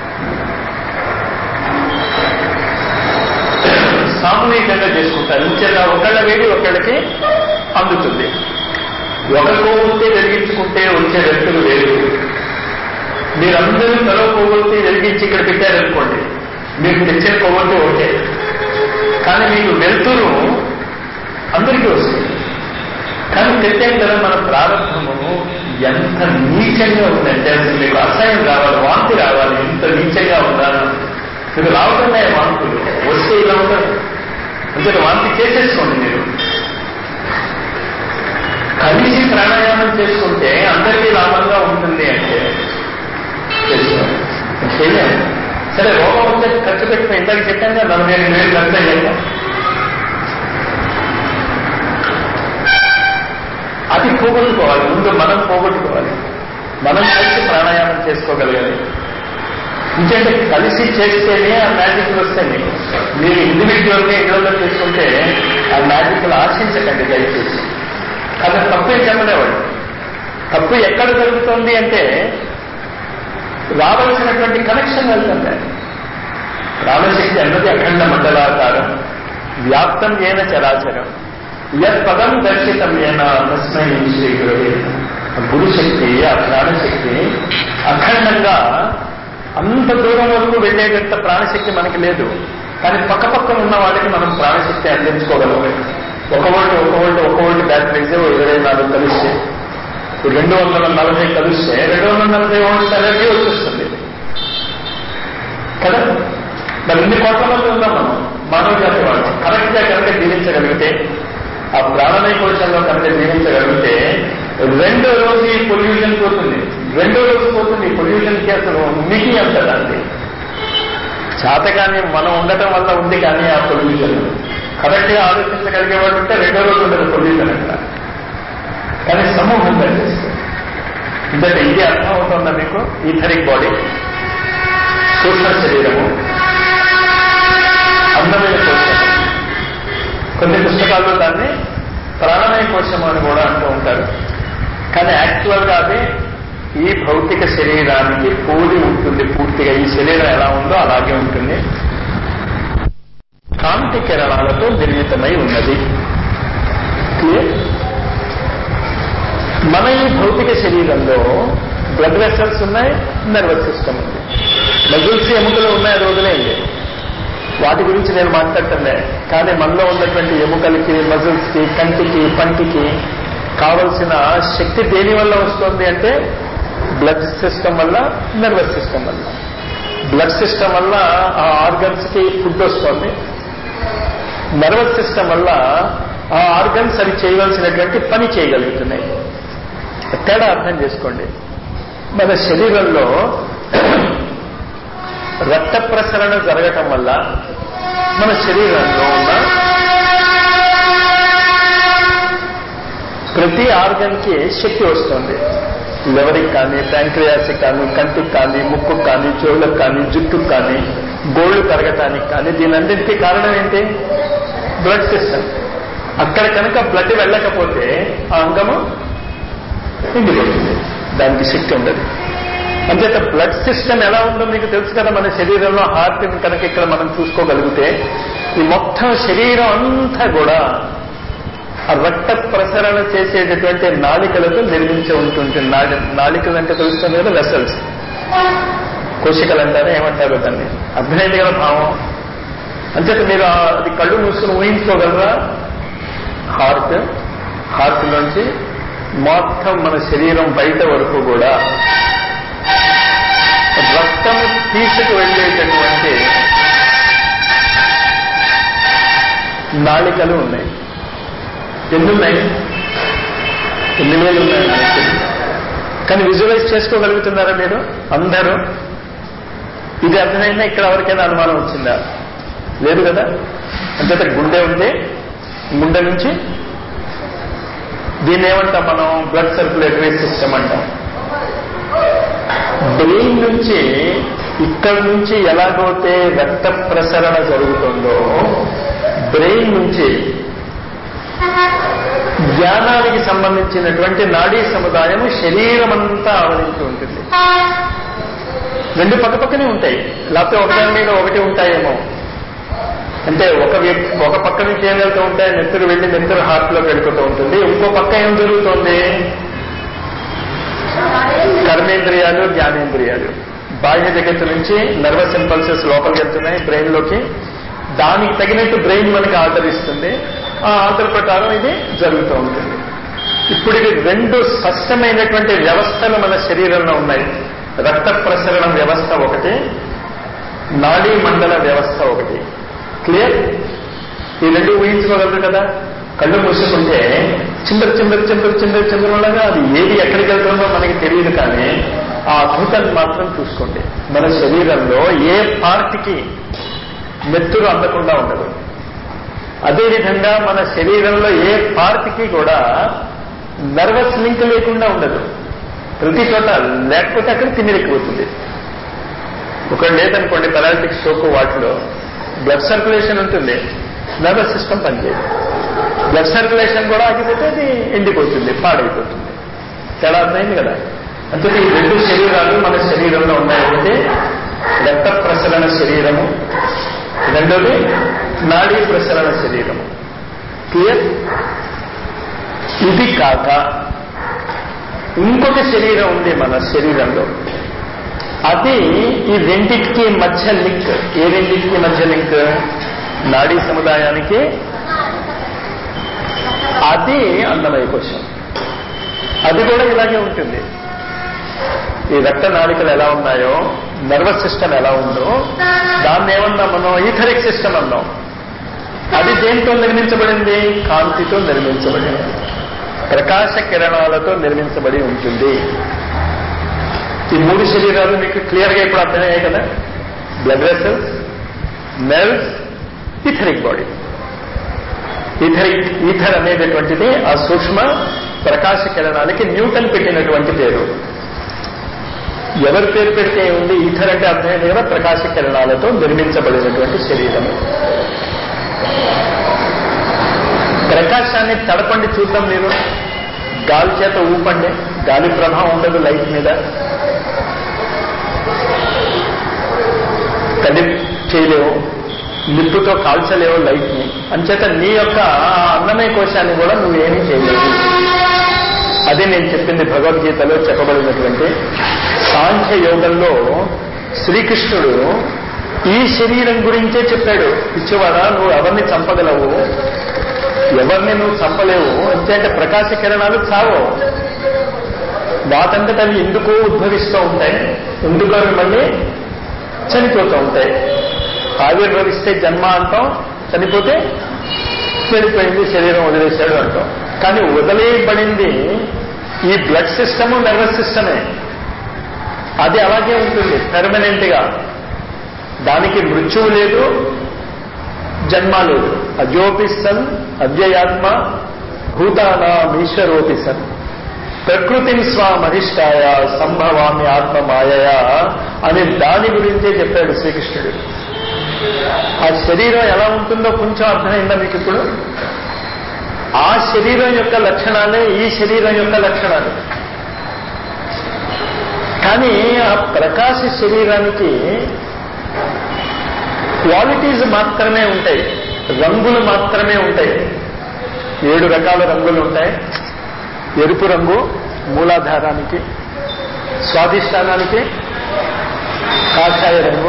సామూహికంగా చేసుకుంటారు ఇంచేత ఒకళ్ళ వేడి ఒకళ్ళకి అందుతుంది ఒక కొవ్వొత్తి వెలిగించుకుంటే వచ్చే వ్యక్తులు వేరు మీరందరూ మరో కొవ్వొత్తి వెలిగించి ఇక్కడ పెట్టారనుకోండి మీకు తెచ్చే కొవ్వొత్తి ఒకటే కానీ మీకు వెళ్తురు అందరికీ వస్తుంది కానీ పెట్టాం కదా మన ప్రారంభము ఎంత నీచంగా ఉందంటే అసలు మీకు అసహ్యం రావాలి వాంతి రావాలి ఎంత నీచంగా ఉండాలి మీకు రావటమే వాంతులు వస్తే ఇలా ఉండదు అంటే వాంతి చేసేసుకోండి మీరు కలిసి ప్రాణాయామం చేసుకుంటే అందరికీ లాభంగా ఉంటుంది అంటే చేసుకోండి చేయలేము సరే రోగం వస్తే ఖర్చు పెట్టిన ఇందాక చెప్పాను కదా నలభై ఎనిమిది వేలు ఖర్చు అయ్యాక అది పోగొట్టుకోవాలి ముందు మనం పోగొట్టుకోవాలి మనం కలిసి ప్రాణాయామం చేసుకోగలగాలి ఇంకంటే కలిసి చేస్తేనే ఆ మ్యాజిక్లు వస్తాయి మీకు మీరు ఇండివిజువల్గా ఇళ్లలో చేసుకుంటే ఆ మ్యాజిక్లు ఆశించకండి దయచేసి అది తప్పే చెప్పలేవాడు తప్పు ఎక్కడ జరుగుతుంది అంటే రావలసినటువంటి కనెక్షన్ వెళ్తుంది ప్రాణశక్తి అన్నది అఖండ మండలాకారం వ్యాప్తం ఏన చరాచరం యత్ పదం దర్శితం ఏన తస్మై శ్రీ గురువే గురుశక్తి ఆ ప్రాణశక్తి అఖండంగా అంత దూరం వరకు వెళ్ళేటంత ప్రాణశక్తి మనకి లేదు కానీ పక్క పక్కన ఉన్న వాళ్ళకి మనం ప్రాణశక్తి అందించుకోగలం ఒక వోల్ట్ ఒక వోల్ట్ ఒక వోల్ట్ బ్యాటరీస్ ఇరవై నాలుగు కలిస్తే రెండు వందల నలభై కలిస్తే రెండు వందల నలభై వోల్ట్స్ ఎనర్జీ వచ్చేస్తుంది కదా మరి ఇన్ని కోట్ల మంది ఉన్నాం మనం మానవ జాతి వాళ్ళు కరెక్ట్ గా కనుక జీవించగలిగితే ఆ ప్రాణమయ కోశంలో కనుక జీవించగలిగితే రెండో రోజు ఈ పొల్యూషన్ పోతుంది రెండో రోజు పోతుంది పొల్యూషన్ కి అసలు ఉనికి అంత దాన్ని చేతగాని మనం ఉండటం వల్ల ఉంది కానీ ఆ పొల్యూషన్ కరెక్ట్ గా ఆలోచించగలిగే వాడు ఉంటే రెండో రోజు ఉండదు పొల్యూషన్ అక్కడ కానీ సమూహంగా చేస్తుంది ఎందుకంటే ఇది అర్థం అవుతుందా మీకు ఈథరిక్ బాడీ సూక్ష్మ శరీరము అందమైన కోశం కొన్ని పుస్తకాల్లో దాన్ని ప్రాణమయ కోశము అని కూడా అంటూ ఉంటారు కానీ యాక్చువల్ గా అది ఈ భౌతిక శరీరానికి పోలి ఉంటుంది పూర్తిగా ఈ శరీరం ఎలా ఉందో అలాగే ఉంటుంది కాంతి కిరణాలతో నిర్మితమై ఉన్నది క్లియర్ మన ఈ భౌతిక శరీరంలో బ్లడ్ వెసల్స్ ఉన్నాయి నర్వస్ సిస్టమ్ ఉంది మజిల్స్ ఎముకలు ఉన్నాయి అది వదిలేయండి వాటి గురించి నేను మాట్లాడటంలే కానీ మనలో ఉన్నటువంటి ఎముకలకి మజిల్స్ కి కంటికి పంటికి కావలసిన శక్తి దేని వల్ల వస్తుంది అంటే బ్లడ్ సిస్టమ్ వల్ల నర్వస్ సిస్టమ్ వల్ల బ్లడ్ సిస్టమ్ వల్ల ఆ ఆర్గన్స్ కి ఫుడ్ వస్తుంది నర్వస్ సిస్టమ్ వల్ల ఆ ఆర్గన్స్ అవి చేయవలసినటువంటి పని చేయగలుగుతున్నాయి తేడా అర్థం చేసుకోండి మన శరీరంలో రక్త ప్రసరణ జరగటం వల్ల మన శరీరంలో ఉన్న ప్రతి ఆర్గన్ కి శక్తి వస్తుంది లివర్కి కానీ ప్యాంక్రియాస్కి కానీ కంటికి కానీ ముక్కుకు కానీ చెవులకు కానీ జుట్టుకు కానీ గోళ్లు కరగటానికి కానీ దీనందరికీ కారణం ఏంటి బ్లడ్ సిస్టమ్ అక్కడ కనుక బ్లడ్ వెళ్ళకపోతే ఆ అంగము ఎండిపోతుంది దానికి శక్తి ఉండదు అంచేత బ్లడ్ సిస్టమ్ ఎలా ఉందో మీకు తెలుసు కదా మన శరీరంలో హార్ట్ కనుక ఇక్కడ మనం చూసుకోగలిగితే ఈ మొత్తం శరీరం అంతా కూడా ఆ రక్త ప్రసరణ చేసేటటువంటి నాళికలతో నిర్మించి ఉంటుంది నాళి నాళికలు అంటే తెలుస్తుంది కదా వెసల్స్ కోశికలు అంటారా ఏమంటారు దాన్ని అర్థమైంది కదా భావం అంచేత మీరు ఆ- అది కళ్ళు మూసుకుని ఊహించుకోగలరా హార్ట్ హార్ట్ నుంచి మొత్తం మన శరీరం బయట వరకు కూడా రక్తం తీసుకు వెళ్ళేటటువంటి నాళికలు ఉన్నాయి ఎన్ని ఉన్నాయి ఎన్ని వేలు ఉన్నాయి నాకు తెలియదు. కానీ విజువలైజ్ చేసుకోగలుగుతున్నారా మీరు అందరూ ఇది అర్థమైందా ఇక్కడ ఎవరికైనా అనుమానం వచ్చిందా లేదు కదా అంతేత గుండె ఉంటే గుండె నుంచి దీన్ని ఏమంటాం మనం బ్లడ్ సర్క్యులేటరీ సిస్టమ్ అంటాం బ్రెయిన్ నుంచి ఇక్కడ నుంచి ఎలాగైతే రక్త ప్రసరణ జరుగుతుందో బ్రెయిన్ నుంచి జ్ఞానానికి సంబంధించినటువంటి నాడీ సముదాయము శరీరం అంతా ఆవరించి ఉంటుంది రెండు పక్క పక్కనే ఉంటాయి లేకపోతే ఒకదాని మీద ఒకటి ఉంటాయేమో అంటే ఒక వ్యక్తి ఒక పక్క నుంచి ఏం వెళ్తూ ఉంటాయి నెత్తురు వెళ్ళి నెత్తురు హార్ట్ లోకి వెళ్ళిపోతూ ఉంటుంది ఇంకో పక్క ఏం జరుగుతుంది కర్మేంద్రియాలు జ్ఞానేంద్రియాలు బాహ్య జగత్తు నుంచి నర్వస్ ఇంపల్సెస్ లోపలికి వెళ్తున్నాయి బ్రెయిన్ లోకి దానికి తగినట్టు బ్రెయిన్ మనకి ఆర్డర్ ఇస్తుంది ఆ ఆర్డర్ ప్రకారం ఇది జరుగుతూ ఉంటుంది ఇప్పుడు ఇవి రెండు స్పష్టమైనటువంటి వ్యవస్థలు మన శరీరంలో ఉన్నాయి రక్త ప్రసరణ వ్యవస్థ ఒకటి నాడీ మండల వ్యవస్థ ఒకటి క్లియర్ ఈ రెండు ఊహించుకోగలరు కదా కళ్ళు మూసుకుంటే చిందర చిందర చిందర చిందర చిందరలాగా అది ఏది ఎక్కడికి వెళ్తుందో మనకి తెలియదు కానీ ఆ అద్భుతాన్ని మాత్రం చూసుకోండి మన శరీరంలో ఏ పార్ట్కి నెత్తురు అందకుండా ఉండదు అదేవిధంగా మన శరీరంలో ఏ పార్ట్కి కూడా నర్వస్ లింక్ లేకుండా ఉండదు ప్రతి చోట లేకపోతే అక్కడ తిమ్మిరెక్కిపోతుంది ఒక లేదనుకోండి పెరాలిటిక్ స్ట్రోక్ వాటిలో బ్లడ్ సర్క్యులేషన్ ఉంటుంది నర్వస్ సిస్టమ్ పనిచేయదు బ్లడ్ సర్క్యులేషన్ కూడా ఆగిపోతే అది ఎండిపోతుంది పాడైపోతుంది తేడా అర్థమైంది కదా అంటే ఈ రెండు శరీరాలు మన శరీరంలో ఉన్నాయి ఒకటి రక్త ప్రసరణ శరీరము రెండోది నాడీ ప్రసరణ శరీరము క్లియర్ ఇది కాక ఇంకొక శరీరం ఉంది మన శరీరంలో అది ఈ రెండింటికి మధ్య లింక్ ఏ రెండింటికి మధ్య లింక్ నాడీ సముదాయానికి అది అన్నమయ కోశం అది కూడా ఇలాగే ఉంటుంది ఈ రక్త నాళికలు ఎలా ఉన్నాయో నర్వస్ సిస్టమ్ ఎలా ఉందో దాన్ని ఏమన్నాం మనం ఈథరిక్ సిస్టమ్ అన్నాం అది దేంతో నిర్మించబడింది కాంతితో నిర్మించబడింది ప్రకాశ కిరణాలతో నిర్మించబడి ఉంటుంది ఈ మూడు శరీరాలు మీకు క్లియర్గా ఇప్పుడు అర్థమయ్యాయి కదా blood vessels nerves etheric body etheric ether అనేటటువంటిది ఆ సూక్ష్మ ప్రకాశ కిరణానికి న్యూటన్ పెట్టినటువంటి పేరు ఎవరి పేరు పెడితే ఉంది ఈథర్ అంటే అర్థమైంది కదా ప్రకాశ కిరణాలతో నిర్మించబడినటువంటి శరీరం ప్రకాశాన్ని తడపండి చూద్దాం మీరు గాలి చేత ఊపండి గాలి ప్రభావం ఉండదు లైట్ మీద కది చేయలేవు నిప్పుతో కాల్చలేవు లైట్ ని అంచేత నీ యొక్క ఆ అన్నమయ కోశాన్ని కూడా నువ్వేమీ చేయలేవు అదే నేను చెప్పింది భగవద్గీతలో చెప్పబడినటువంటి సాంఖ్య యోగంలో శ్రీకృష్ణుడు ఈ శరీరం గురించే చెప్పాడు పిచ్చివాడా నువ్వు ఎవరిని చంపగలవు ఎవరిని నువ్వు చంపలేవు అంటే ప్రకాశ కిరణాలు చావు వాటంతట అవి ఎందుకు ఉద్భవిస్తూ ఉంటాయి ఎందుకు అవి మళ్ళీ చనిపోతూ ఉంటాయి ఆవిర్భవిస్తే జన్మ అంటాం చనిపోతే వెళ్ళిపోయింది శరీరం వదిలేశాడు అంటాం కానీ వదిలేయబడింది ఈ బ్లడ్ సిస్టమ్ నర్వస్ సిస్టమే అది అలాగే ఉంటుంది పెర్మనెంట్ గా దానికి మృత్యువు లేదు జన్మ లేదు అజోపి సన్ అవ్యయాత్మ భూతానామీశ్వరోపి సన్ ప్రకృతిని స్వామధిష్టాయ సంభవామి ఆత్మ మాయయా అని దాని గురించే చెప్పాడు శ్రీకృష్ణుడు ఆ శరీరం ఎలా ఉంటుందో కొంచెం అర్థమైందా మీకు ఇప్పుడు ఆ శరీరం యొక్క లక్షణాలే ఈ శరీరం యొక్క లక్షణాలు కానీ ఆ ప్రకాశ శరీరానికి క్వాలిటీస్ మాత్రమే ఉంటాయి రంగులు మాత్రమే ఉంటాయి ఏడు రకాల రంగులు ఉంటాయి ఎరుపు రంగు మూలాధారానికి స్వాధిష్టానానికి కాషాయ రంగు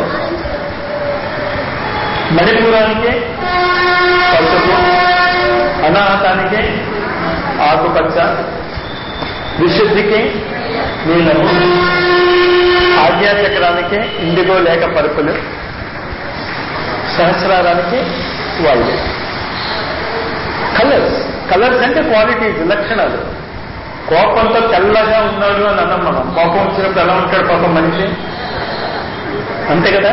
మణిపూరానికి పసుపు అనాహతానికి ఆకుపచ్చ విశుద్ధికి నీలము ఆజ్ఞాచక్రానికి ఇండిగో లేక పరుపులు సహస్రారానికి వైట్ కలర్స్ కలర్స్ అంటే క్వాలిటీస్ లక్షణాలు కోపంతో తెల్లగా ఉన్నాడు అని అన్నాం మనం కోపం వచ్చినప్పుడు ఎలా ఉంటాడు పాపం మనిషి అంతే కదా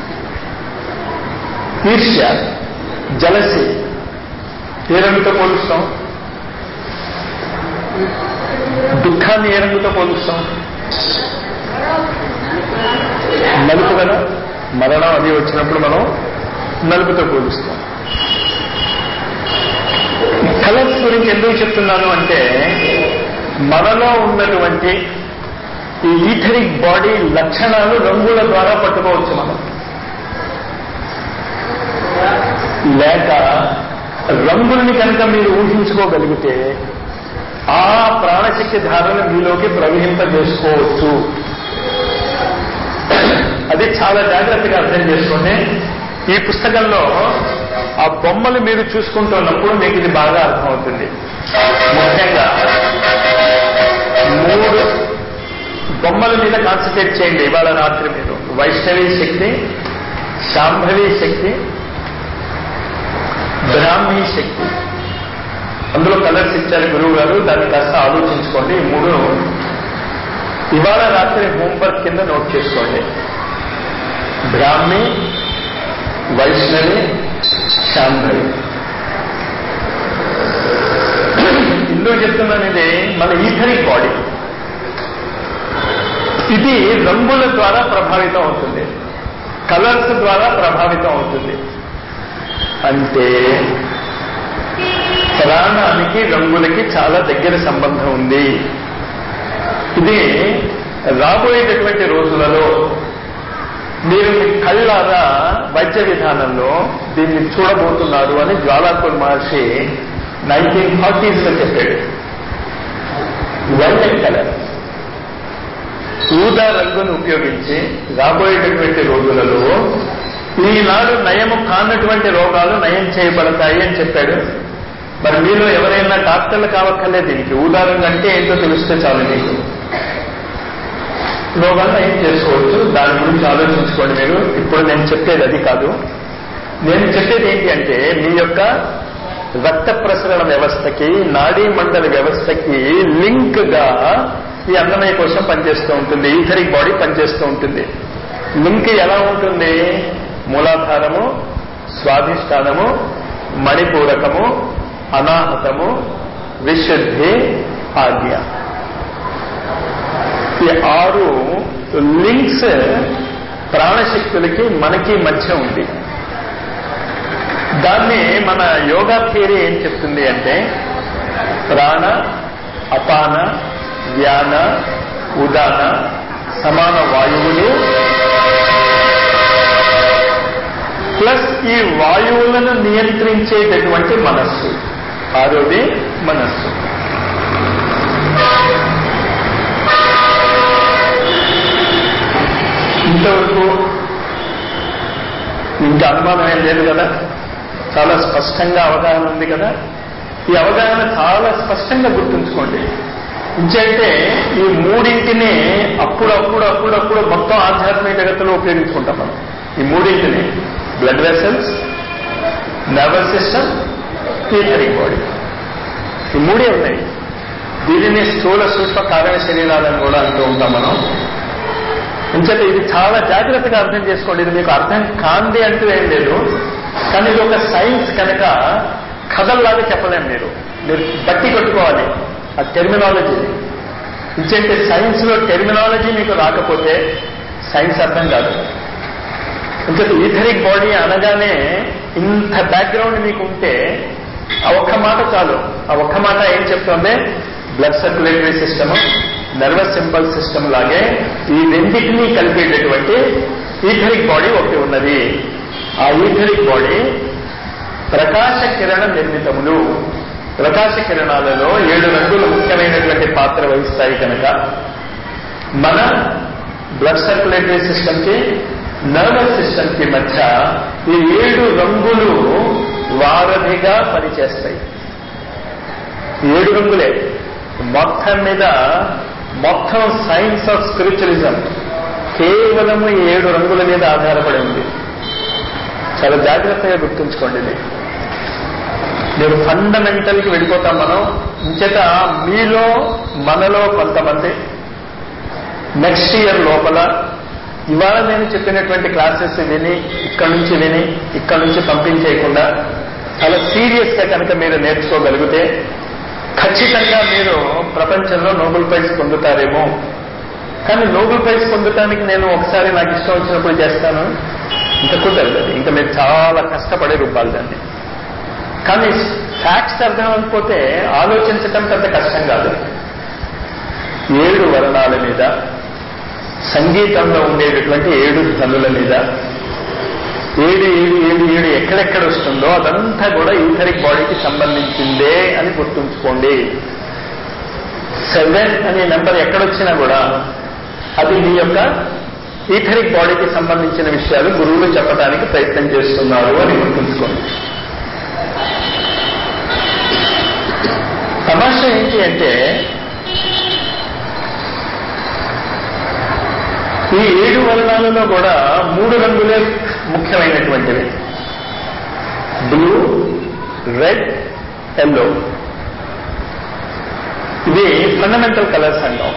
ఈర్ష్య జలసి ఏ రంగుతో పోలుస్తాం దుఃఖాన్ని ఏ రంగుతో పోలుస్తాం నలుపు కదా మరణం అది వచ్చినప్పుడు మనం నలుపుతో పోలుస్తాం కలర్స్ గురించి ఎందుకు చెప్తున్నాను అంటే మనలో ఉన్నటువంటి ఈ ఈథరిక్ బాడీ లక్షణాలు రంగుల ద్వారా పట్టుకోవచ్చు మనం లేక రంగుల్ని కనుక మీరు ఊహించుకోగలిగితే ఆ ప్రాణశక్తి ధారణ మీలోకి ప్రవహింపజేసుకోవచ్చు అది చాలా జాగ్రత్తగా అర్థం చేసుకోండి ఈ పుస్తకంలో ఆ బొమ్మలు మీరు చూసుకుంటున్నప్పుడు మీకు ఇది బాగా అర్థమవుతుంది ముఖ్యంగా మూడు బొమ్మల మీద కాన్సన్ట్రేట్ చేయండి ఇవాళ రాత్రి మీరు వైష్ణవి శక్తి శాంభవి శక్తి బ్రాహ్మీ శక్తి అందులో కలర్స్ ఇచ్చారు గురువు గారు దాన్ని కాస్త ఆలోచించుకోండి ఈ మూడు ఇవాళ రాత్రి హోంవర్క్ కింద నోట్ చేసుకోండి బ్రాహ్మి వైష్ణవి శాంభవి ఎందుకు చెప్తున్నాను ఇది మన ఈథరిక్ బాడీ ఇది రంగుల ద్వారా ప్రభావితం అవుతుంది కలర్స్ ద్వారా ప్రభావితం అవుతుంది అంటే ప్రాణానికి రంగులకి చాలా దగ్గర సంబంధం ఉంది ఇది రాబోయేటటువంటి రోజులలో మీరు మీ కళ్ళారా వైద్య విధానంలో దీన్ని చూడబోతున్నారు అని జ్వాలాకుల్ మహర్షి నైన్టీన్ ఫార్టీస్ లో చెప్పాడు వైట్ అండ్ కలర్ ఊదా రంగును ఉపయోగించి రాబోయేటటువంటి రోజులలో ఈనాడు నయము కానటువంటి రోగాలు నయం చేయబడతాయి అని చెప్పాడు మరి మీలో ఎవరైనా డాక్టర్లు కావక్కర్లేదు దీనికి ఊదారంగా అంటే ఏంటో తెలిస్తే చాలు మీకు రోగాలు నయం చేసుకోవచ్చు దాని గురించి ఆలోచించుకోండి మీరు ఇప్పుడు నేను చెప్పేది అది కాదు నేను చెప్పేది ఏంటి అంటే మీ యొక్క రక్త ప్రసరణ వ్యవస్థకి నాడీ మండల వ్యవస్థకి లింక్ గా ఈ అన్నమయ కోసం పనిచేస్తూ ఉంటుంది ఈథరిక్ బాడీ పనిచేస్తూ ఉంటుంది లింక్ ఎలా ఉంటుంది మూలాధారము స్వాధిష్టానము మణిపూరకము అనాహతము విశుద్ధి ఆజ్ఞ ఈ ఆరు లింక్స్ ప్రాణశక్తులకి మనకి మధ్య ఉంది దాన్ని మన యోగా థియరీ ఏం చెప్తుంది అంటే ప్రాణ అపాన వ్యాన ఉదాన సమాన వాయువులు ప్లస్ ఈ వాయువులను నియంత్రించేటటువంటి మనస్సు ఆరోది మనస్సు ఇంతవరకు ఇంకా అనుమానం ఏం లేదు కదా చాలా స్పష్టంగా అవగాహన ఉంది కదా ఈ అవగాహన చాలా స్పష్టంగా గుర్తుంచుకోండి ఇంకంటే ఈ మూడింటిని అప్పుడు అప్పుడు అప్పుడు అప్పుడు మొత్తం ఆధ్యాత్మిక జగత్తులో ఉపయోగించుకుంటాం మనం ఈ మూడింటిని blood vessels nervous system etheric body ఈ మూడే ఉన్నాయి దీనిని స్థూల సూక్ష్మ కారణ శరీరాలను కూడా అంటూ ఉంటాం మనం ఇంచేత ఇది చాలా జాగ్రత్తగా అర్థం చేసుకోండి ఇది మీకు అర్థం కాంది అంటూ ఏం లేదు కానీ ఇది ఒక సైన్స్ కనుక కథల్లాగా చెప్పలేము మీరు మీరు బట్టి కొట్టుకోవాలి ఆ టెర్మినాలజీ ఇంచేంటే సైన్స్ లో టెర్మినాలజీ మీకు రాకపోతే సైన్స్ అర్థం కాదు ఇంకొక ఈథరిక్ బాడీ అనగానే ఇంత బ్యాక్గ్రౌండ్ మీకు ఉంటే ఆ ఒక్క మాట చాలు ఆ ఒక్క మాట ఏం చెప్తుంది blood circulatory system nervous simple system లాగే ఈ రెండింటినీ కలిపేటటువంటి ఈథరిక్ బాడీ ఒకటి ఉన్నది ఆ ఈథరిక్ బాడీ ప్రకాశ కిరణ నిర్మితములు ప్రకాశ కిరణాలలో ఏడు రంగులు ముఖ్యమైనటువంటి పాత్ర వహిస్తాయి కనుక మన బ్లడ్ సర్క్యులేటరీ సిస్టమ్ కి నర్వస్ సిస్టమ్ కి మధ్య ఈ ఏడు రంగులు వారధిగా పనిచేస్తాయి ఏడు రంగులే మొత్తం మీద మొత్తం సైన్స్ ఆఫ్ స్పిరిచువలిజం కేవలము ఈ ఏడు రంగుల మీద ఆధారపడి ఉంది చాలా జాగ్రత్తగా గుర్తుంచుకోండి ఇది మీరు ఫండమెంటల్ కి వెళ్ళిపోతాం మనం ఇంచేత మీలో మనలో కొంతమంది నెక్స్ట్ ఇయర్ లోపల ఇవాళ నేను చెప్పినటువంటి క్లాసెస్ విని ఇక్కడ నుంచి విని ఇక్కడ నుంచి పంపించేయకుండా చాలా సీరియస్ గా కనుక మీరు నేర్చుకోగలిగితే ఖచ్చితంగా మీరు ప్రపంచంలో నోబెల్ ప్రైజ్ పొందుతారేమో కానీ నోబెల్ ప్రైజ్ పొందటానికి నేను ఒకసారి నాకు ఇష్టం వచ్చినప్పుడు చేస్తాను ఇంకా కుదరదు అది ఇంకా మీరు చాలా కష్టపడే రూపాలు దాన్ని కానీ ఫ్యాక్ట్స్ అర్థం అయిపోతే ఆలోచించటం పెద్ద కష్టం కాదు ఏడు వర్ణాల మీద సంగీతంలో ఉండేటటువంటి ఏడు ధనుల మీద ఏడు ఏడు ఏడు ఏడు ఎక్కడెక్కడ వస్తుందో అదంతా కూడా ఈథరిక్ బాడీకి సంబంధించిందే అని గుర్తుంచుకోండి సెవెన్ అనే నెంబర్ ఎక్కడొచ్చినా కూడా అది మీ యొక్క ఈథరిక్ బాడీకి సంబంధించిన విషయాలు గురువులు చెప్పడానికి ప్రయత్నం చేస్తున్నారు అని గుర్తుంచుకోండి తమాషా ఏంటి అంటే ఈ ఏడు వర్ణాలలో కూడా మూడు రంగులే ముఖ్యమైనటువంటివి బ్లూ రెడ్ ఎల్లో ఇది ఫండమెంటల్ కలర్స్ అంటాం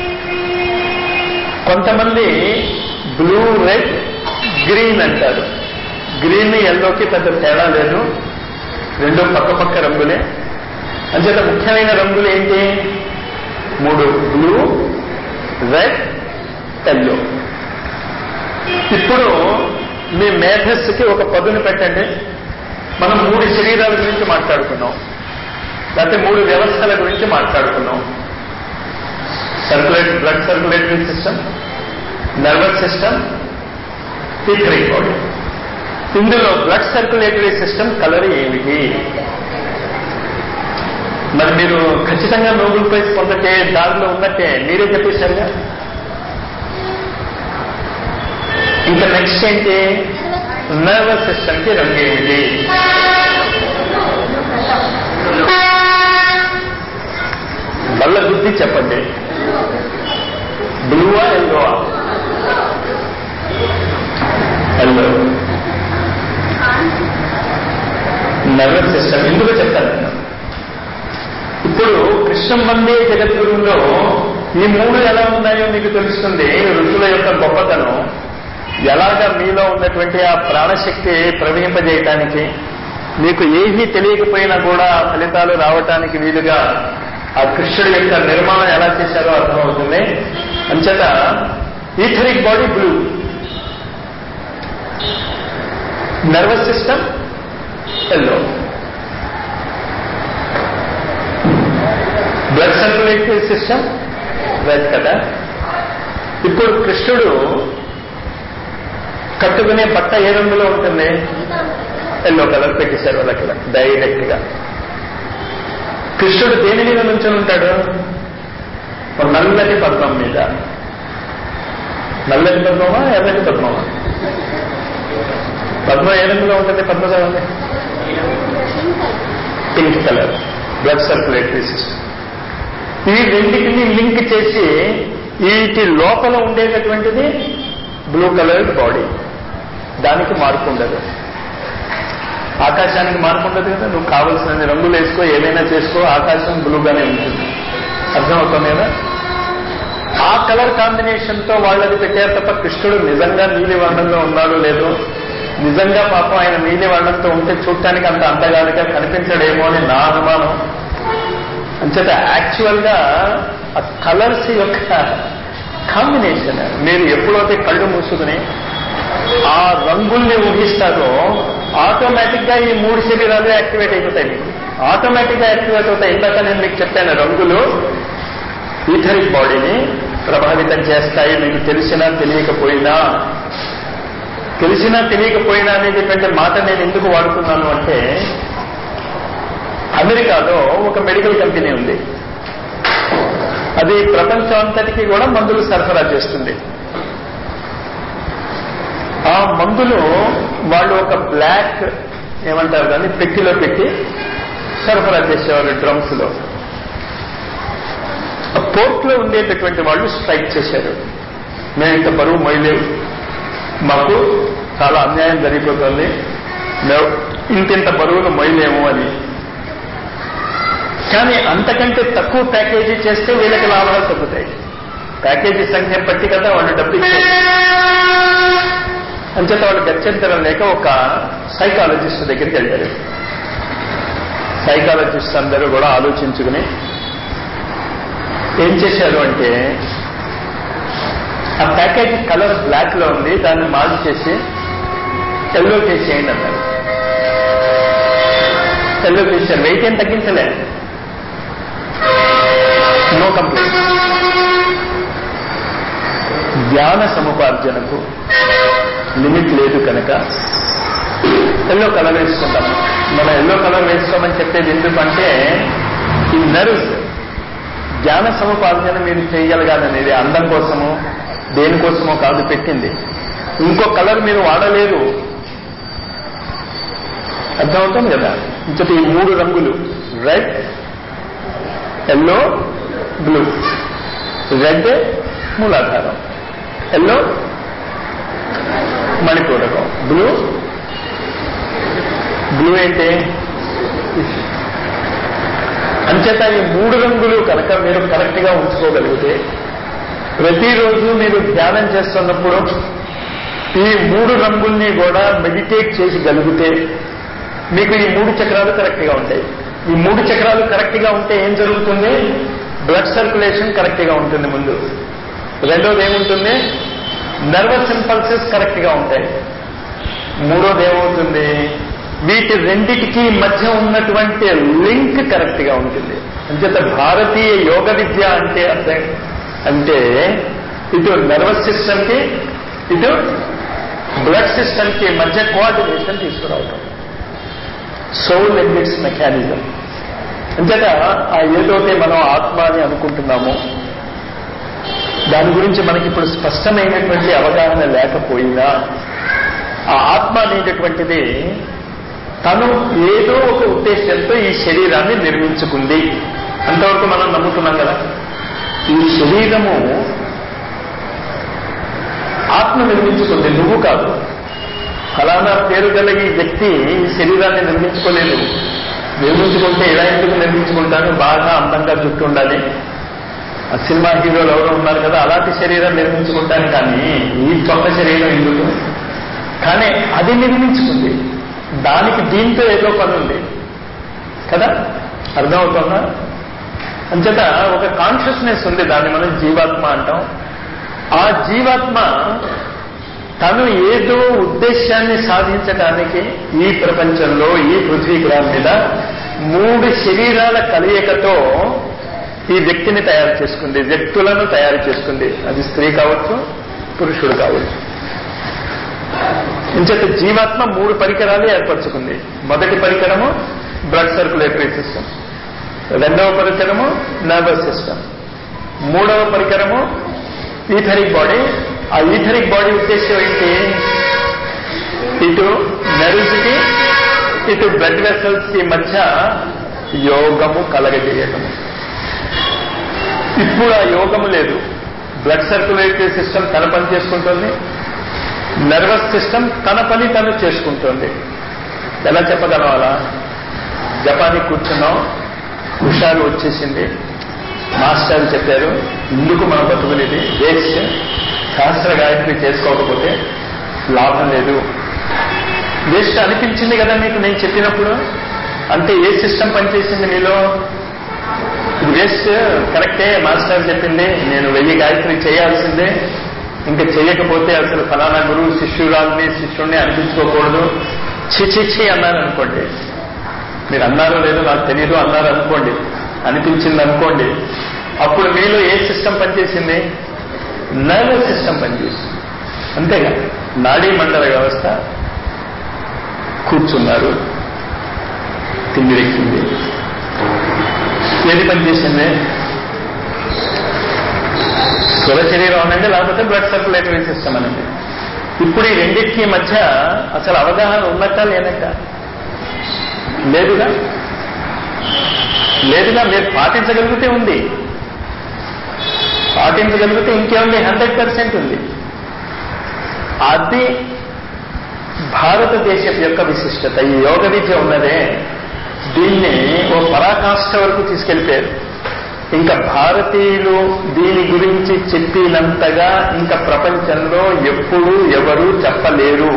కొంతమంది బ్లూ రెడ్ గ్రీన్ అంటారు గ్రీన్ ఎల్లోకి పెద్ద తేడా లేదు రెండు పక్క పక్క రంగులే అంచేత ముఖ్యమైన రంగులు ఏంటి మూడు బ్లూ రెడ్ ఎల్లో ఇప్పుడు మీ మేధస్సుకి ఒక పదును పెట్టండి మనం మూడు శరీరాల గురించి మాట్లాడుకున్నాం లేకపోతే మూడు వ్యవస్థల గురించి మాట్లాడుకున్నాం circulate blood circulatory system nervous system etheric body ఇందులో బ్లడ్ సర్క్యులేటరీ సిస్టమ్ కలర్ ఏమిటి మరి మీరు ఖచ్చితంగా నోబెల్ ప్రైజ్ పొందటే దారిలో ఉన్నట్టే మీరే చెప్పేశారుగా ఇంకా నెక్స్ట్ ఏంటి నర్వస్ సిస్టమ్ కి రంగు ఏమిటి మళ్ళా గుర్తి చెప్పండి బ్లూవా ఎల్లోవా ఎల్లో నర్వస్ సిస్టమ్ ఎందుకు చెప్తాను నేను ఇప్పుడు కృష్ణం వందే జగద్గురులో ఈ మూడు ఎలా ఉన్నాయో మీకు తెలుస్తుంది ఋషుల యొక్క గొప్పతనం ఎలాగా మీలో ఉన్నటువంటి ఆ ప్రాణశక్తి ప్రవహింపజేయటానికి మీకు ఏమీ తెలియకపోయినా కూడా ఆ ఫలితాలు రావటానికి వీలుగా ఆ కృష్ణుడి యొక్క నిర్మాణం ఎలా చేశారో అర్థమవుతుంది అంచేత etheric body blue nervous system yellow blood circulatory system red కదా ఇప్పుడు కృష్ణుడు కట్టుకునే బట్ట ఏ రంగులో ఉంటుంది ఎల్లో కలర్ పెట్టేశారు వాళ్ళకి డైరెక్ట్ గా కృష్ణుడు దేని మీద నుంచొని ఉంటాడు ఒక నల్లటి పద్మం మీద నల్లటి పద్మమా ఎర్రటి పద్మమా పద్మం ఏ రంగులో ఉంటుంది పద్మజాలం pink colour blood circulatory system ఈ రెండింటిని లింక్ చేసి వీటి లోపల ఉండేటటువంటిది బ్లూ కలర్డ్ బాడీ దానికి మార్పు ఉండదు ఆకాశానికి మార్పు ఉండదు కదా నువ్వు కావలసిన రంగులు వేసుకో ఏదైనా చేసుకో ఆకాశం బ్లూగానే ఉంటుంది అర్థమవుతుంది కదా ఆ కలర్ కాంబినేషన్ తో వాళ్ళది పెట్టారు తప్ప కృష్ణుడు నిజంగా నీలి వర్ణంలో ఉన్నాడు లేదో నిజంగా పాపం ఆయన నీలి వర్ణంతో ఉంటే చూడటానికి అంత అంతగానిగా కనిపించడేమో అని నా అనుమానం అంచేత యాక్చువల్ గా ఆ కలర్స్ యొక్క కాంబినేషన్ మీరు ఎప్పుడైతే కళ్ళు మూసుకుని ఆ రంగుల్ని ఊహిస్తారో ఆటోమేటిక్ గా ఈ మూడు శరీరాలు యాక్టివేట్ అయిపోతాయి మీకు ఆటోమేటిక్ గా యాక్టివేట్ అవుతాయి ఇందాక నేను మీకు చెప్పాను రంగులు ఈథరిక్ బాడీని ప్రభావితం చేస్తాయి మీకు తెలిసినా తెలియకపోయినా తెలిసినా తెలియకపోయినా అనేటువంటి మాట నేను ఎందుకు వాడుతున్నాను అంటే అమెరికాలో ఒక మెడికల్ కంపెనీ ఉంది అది ప్రపంచం అంతటికీ కూడా మందులు సరఫరా చేస్తుంది ఆ మందులు వాళ్ళు ఒక బ్లాక్ ఏమంటారు దాన్ని పెట్టిలో పెట్టి సరఫరా చేసేవారు డ్రమ్స్ లో పోర్ట్ లో ఉండేటటువంటి వాళ్ళు స్ట్రైక్ చేశారు మేము ఇంత బరువు మొయ్యలేవు మాకు చాలా అన్యాయం జరిగిపోతుంది మేము ఇంతింత బరువులు మొయ్యలేము అని కానీ అంతకంటే తక్కువ ప్యాకేజీ చేస్తే వీళ్ళకి లాభాలు తగ్గుతాయి ప్యాకేజీ సంఖ్య బట్టి కదా వాళ్ళు డబ్బు ఇచ్చేది అంచేత వాళ్ళు గత్యంతరం లేక ఒక సైకాలజిస్ట్ దగ్గరికి వెళ్ళారు సైకాలజిస్ట్ అందరూ కూడా ఆలోచించుకుని ఏం చేశారు అంటే ఆ ప్యాకేజీ కలర్ బ్లాక్ లో ఉంది దాన్ని మార్చి చేసి ఎల్లో చేసేయండి అన్నారు ఎల్లో చేశారు వెయిట్ ఏం తగ్గించలే నో కంప్లైంట్ జ్ఞాన సముపార్జనకు లిమిట్ లేదు కనుక ఎల్లో కలర్ వేసుకుంటాం మనం ఎల్లో కలర్ వేసుకోమని చెప్పేది ఎందుకంటే ఈ నర్వ్స్ జ్ఞాన సముపార్జన మీరు చేయగలగాలనేది అందం కోసము దేనికోసమో కాదు పెట్టింది ఇంకో కలర్ మీరు వాడలేరు అర్థమవుతుంది కదా ఇంకటి ఈ మూడు రంగులు రెడ్ ఎల్లో బ్లూ రెడ్ మూలాధారం ఎల్లో మణిపూరకం బ్లూ బ్లూ ఏంటి అంచేత ఈ మూడు రంగులు కనుక మీరు కరెక్ట్ గా ఉంచుకోగలిగితే ప్రతిరోజు మీరు ధ్యానం చేస్తున్నప్పుడు ఈ మూడు రంగుల్ని కూడా మెడిటేట్ చేసి మీకు ఈ మూడు చక్రాలు కరెక్ట్ గా ఉంటాయి ఈ మూడు చక్రాలు కరెక్ట్ గా ఉంటే ఏం జరుగుతుంది బ్లడ్ సర్క్యులేషన్ కరెక్ట్ గా ఉంటుంది ముందు రెండోది ఏముంటుంది నర్వస్ ఇంపల్సెస్ కరెక్ట్ గా ఉంటాయి మూడోది ఏమవుతుంది వీటి రెండిటికి మధ్య ఉన్నటువంటి లింక్ కరెక్ట్ గా ఉంటుంది అంచేత భారతీయ యోగ విద్య అంటే అర్థం అంటే ఇటు నర్వస్ సిస్టమ్ కి ఇటు బ్లడ్ సిస్టమ్ కి మధ్య కోఆర్డినేషన్ తీసుకురావటం సోల్ ఎగ్జిట్స్ మెకానిజం అంచేత ఆ ఏదైతే మనం ఆత్మ అని అనుకుంటున్నామో దాని గురించి మనకి ఇప్పుడు స్పష్టమైనటువంటి అవగాహన లేకపోయినా ఆ ఆత్మ అనేటటువంటిది తను ఏదో ఒక ఉద్దేశంతో ఈ శరీరాన్ని నిర్మించుకుంది అంతవరకు మనం నమ్ముతున్నాం కదా ఈ శరీరము ఆత్మ నిర్మించుకుంది నువ్వు కాదు ఫలానా పేరు గల ఈ వ్యక్తి ఈ శరీరాన్ని నిర్మించుకోలేదు నిర్మించుకుంటే ఇలా ఎందుకు నిర్మించుకుంటాను బాగా అందంగా జుట్టు ఉండాలి ఆ సినిమా హీరోలు ఎవరో ఉన్నారు కదా అలాంటి శరీరం నిర్మించుకుంటాను కానీ ఈ చొక్క శరీరం ఎందుకు కానీ అది నిర్మించుకుంది దానికి దీంతో ఏదో పని ఉంది కదా అర్థమవుతుందా అంచేత ఒక కాన్షియస్నెస్ ఉంది దాన్ని మనం జీవాత్మ అంటాం ఆ జీవాత్మ తను ఏదో ఉద్దేశాన్ని సాధించడానికి ఈ ప్రపంచంలో ఈ పృథ్వీ గ్రహం మీద మూడు శరీరాల కలయికతో ఈ వ్యక్తిని తయారు చేసుకుంది వ్యక్తులను తయారు చేసుకుంది అది స్త్రీ కావచ్చు పురుషుడు కావచ్చు ఇంచేత జీవాత్మ మూడు పరికరాలు ఏర్పరచుకుంది మొదటి పరికరము బ్లడ్ సర్క్యులేటరీ సిస్టమ్ రెండవ పరికరము నర్వస్ సిస్టమ్ మూడవ పరికరము ఈథరిక్ బాడీ ఆ ఈథరిక్ బాడీ ఉద్దేశం ఏంటి ఇటు నర్వ్స్ కి ఇటు బ్లడ్ వెసల్స్ కి మధ్య యోగము కలగజేయటము ఇప్పుడు ఆ యోగము లేదు బ్లడ్ సర్క్యులేటరీ సిస్టమ్ తన పని చేసుకుంటుంది నర్వస్ సిస్టమ్ తన పని తను చేసుకుంటుంది ఎలా చెప్పగలం అలా జపానికి కూర్చున్నాం హుషారు వచ్చేసింది మాస్టర్ చెప్పారు ఇందుకు మనం బతుకునేది వేస్ట్ శాస్త్ర గాయత్రి చేసుకోకపోతే లాభం లేదు వేస్ట్ అనిపించింది కదా మీకు నేను చెప్పినప్పుడు అంటే ఏ సిస్టమ్ పనిచేసింది మీలో ఇది వేస్ట్ కరెక్టే మాస్టర్ చెప్పింది నేను వెయ్యి గాయత్రి చేయాల్సిందే ఇంకా చేయకపోతే అసలు ఫలానా గురువు శిష్యురాల్ని శిష్యుణ్ణి అనిపించుకోకూడదు చిచిచి అన్నారు అనుకోండి మీరు అన్నారో లేదో నాకు తెలియదు అన్నారు అనుకోండి అనిపించింది అనుకోండి అప్పుడు మీలో ఏ సిస్టమ్ పనిచేసింది నర్వస్ సిస్టమ్ పనిచేసింది అంతేగా నాడీ మండల వ్యవస్థ కూర్చున్నారు తిండిరెక్కింది ఏది పనిచేసింది స్థూల శరీరం అనండి లేకపోతే బ్లడ్ సర్క్యులేటరీ సిస్టమ్ అనండి ఇప్పుడు ఈ రెండింటికి మధ్య అసలు అవగాహన ఉన్నట్ట లేనట్ట లేదుగా లేదుగా మీరు పాటించగలిగితే ఉంది పాటించగలిగితే ఇంకేముంది హండ్రెడ్ పర్సెంట్ ఉంది అది భారతదేశం యొక్క విశిష్టత ఈ యోగ విద్య ఉన్నదే దీన్ని ఓ పరాకాష్ఠ వరకు తీసుకెళ్ళిపోయారు ఇంకా భారతీయులు దీని గురించి చెప్పినంతగా ఇంకా ప్రపంచంలో ఎప్పుడూ ఎవరు చెప్పలేరు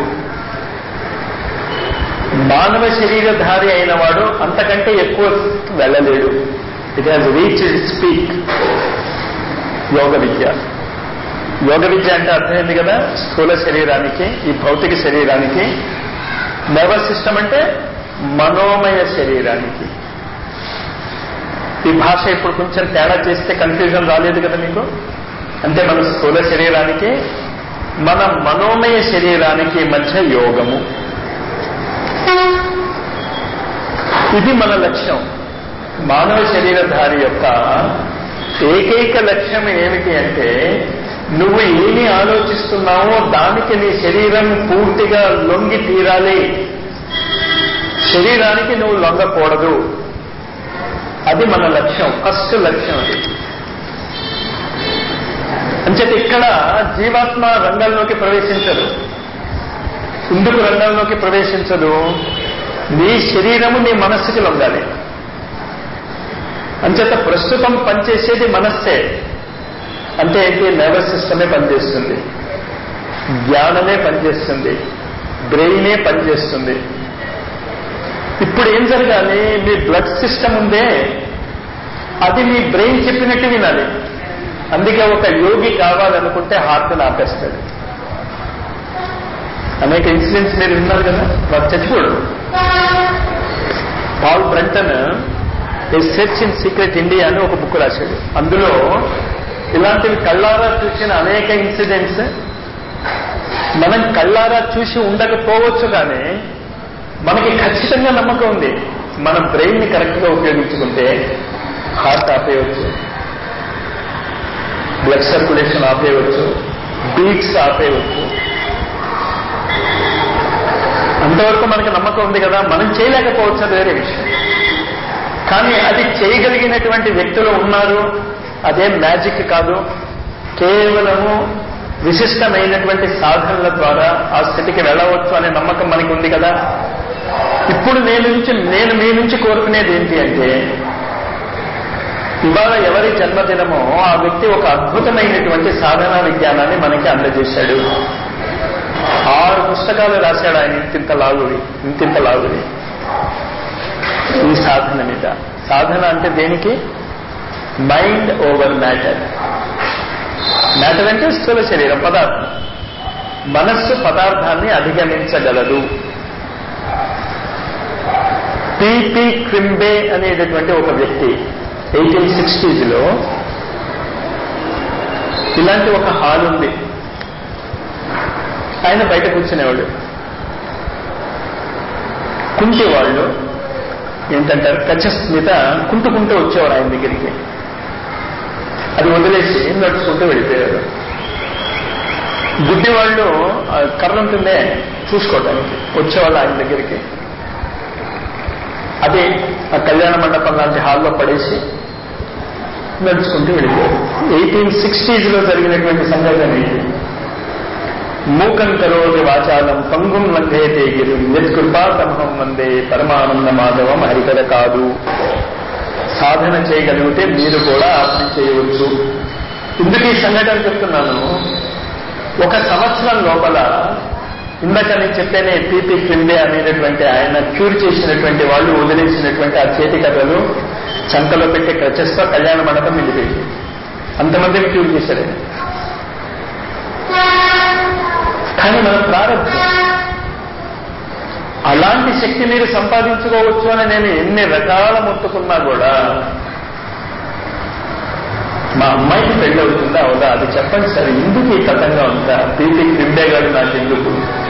మానవ శరీరధారి అయిన వాడు అంతకంటే ఎక్కువ వెళ్ళలేడు ఇట్ హాజ్ రీచ్ స్పీక్ యోగ విద్య యోగ విద్య అంటే అర్థమైంది కదా స్థూల శరీరానికి ఈ భౌతిక శరీరానికి నర్వస్ సిస్టమ్ అంటే మనోమయ శరీరానికి ఈ భాష ఇప్పుడు కొంచెం తేడా చేస్తే కన్ఫ్యూజన్ రాలేదు కదా మీకు అంటే మన స్థూల శరీరానికి మన మనోమయ శరీరానికి మధ్య యోగము ఇది మన లక్ష్యం మానవ శరీరధారి యొక్క ఏకైక లక్ష్యం ఏమిటి అంటే నువ్వు ఏమి ఆలోచిస్తున్నావో దానికి నీ శరీరం పూర్తిగా లొంగి తీరాలి శరీరానికి నువ్వు లొంగకూడదు అది మన లక్ష్యం ఫస్ట్ లక్ష్యం అది అంచేత ఇక్కడ జీవాత్మ రంగంలోకి ప్రవేశించదు ఎందుకు రంగంలోకి ప్రవేశించదు నీ శరీరము నీ మనస్సుకి లొంగాలి అంచేత ప్రస్తుతం పనిచేసేది మనస్సే అంటే ఏంటి నర్వస్ సిస్టమే పనిచేస్తుంది జ్ఞానమే పనిచేస్తుంది బ్రెయినే పనిచేస్తుంది ఇప్పుడు ఏం జరగాలి మీ బ్లడ్ సిస్టమ్ ఉందే అది మీ బ్రెయిన్ చెప్పినట్టు వినాలి అందుకే ఒక యోగి కావాలనుకుంటే హార్ట్ని ఆపేస్తాడు అనేక ఇన్సిడెంట్స్ మీరు విన్నారు కదా వారు చచ్చిపోడు Paul Brunton a search in secret India అని ఒక బుక్ రాశాడు అందులో ఇలాంటివి కళ్ళారా చూసిన అనేక ఇన్సిడెంట్స్ మనం కళ్ళారా చూసి ఉండకపోవచ్చు కానీ మనకి ఖచ్చితంగా నమ్మకం ఉంది మన బ్రెయిన్ ని కరెక్ట్ గా ఉపయోగించుకుంటే హార్ట్ ఆపేయవచ్చు బ్లడ్ సర్క్యులేషన్ ఆపేయవచ్చు బీట్స్ ఆపేయవచ్చు అంతవరకు మనకి నమ్మకం ఉంది కదా మనం చేయలేకపోవచ్చు అది వేరే విషయం కానీ అది చేయగలిగినటువంటి వ్యక్తులు ఉన్నారు అదేం మ్యాజిక్ కాదు కేవలము విశిష్టమైనటువంటి సాధనల ద్వారా ఆ స్థితికి వెళ్ళవచ్చు అనే నమ్మకం మనకి ఉంది కదా ఇప్పుడు నేను నుంచి నేను మీ నుంచి కోరుకునేది ఏంటి అంటే ఇవాళ ఎవరి జన్మదినమో ఆ వ్యక్తి ఒక అద్భుతమైనటువంటి సాధనా విజ్ఞానాన్ని మనకి అందజేశాడు ఆరు పుస్తకాలు రాశాడు ఆయన ఇంతింత లాగుడి ఇంతింత లాగుడి ఈ సాధన మీద సాధన అంటే దేనికి మైండ్ ఓవర్ మ్యాటర్ మ్యాటర్ అంటే స్థూల శరీరం పదార్థం మనస్సు పదార్థాన్ని అధిగమించగలదు పిపి క్రింబే అనేటటువంటి ఒక వ్యక్తి ఎయిటీన్ సిక్స్టీస్లో ఇలాంటి ఒక హాల్ ఉంది ఆయన బయట కూర్చునేవాడు కుంటి వాళ్ళు ఏంటంటారు కచ్చస్ మీద కుంటుకుంటూ వచ్చేవారు ఆయన దగ్గరికి అది వదిలేసి నడుచుకుంటూ వెళ్ళిపోయారు గుడ్డి వాళ్ళు ఆ కర్ర ఉంటుందే చూసుకోవడానికి వచ్చేవాళ్ళు ఆయన దగ్గరికి అదే ఆ కళ్యాణ మండపం లాంటి హాల్లో పడేసి నడుచుకుంటూ వెళ్ళిపోయారు ఎయిటీన్ సిక్స్టీస్లో జరిగినటువంటి సంఘటన ఇది మూకం కరోతి వాచాలం పంగుం లంఘయతే గిరు యత్కృపాతమహం వందే పరమానంద మాధవం హరికథ కాదు సాధన చేయగలిగితే మీరు కూడా ఆ పని చేయవచ్చు ఇందుకు ఈ సంఘటన చెప్తున్నాను ఒక సంవత్సరం లోపల ఇందాక నేను చెప్పేనే పీపీ క్రిందే అనేటటువంటి ఆయన క్యూర్ చేసినటువంటి వాళ్ళు వదిలేసినటువంటి ఆ చేతి కథలు చంకలో పెట్టే క్రచెస్తో కళ్యాణ మండపం నిలిపేసి అంతమందిని క్యూర్ చేశారు ఆయన. కానీ మన ప్రారంభం అలాంటి శక్తి మీరు సంపాదించుకోవచ్చు అని నేను ఎన్ని రకాల మొత్తుకున్నా కూడా మా అమ్మాయికి పెళ్లి అవుతుందా అవుదా అది చెప్పండి సార్ ఎందుకు ఈ కథంగా ఉందా పీపీ క్రిండే గారు నాకు ఎందుకు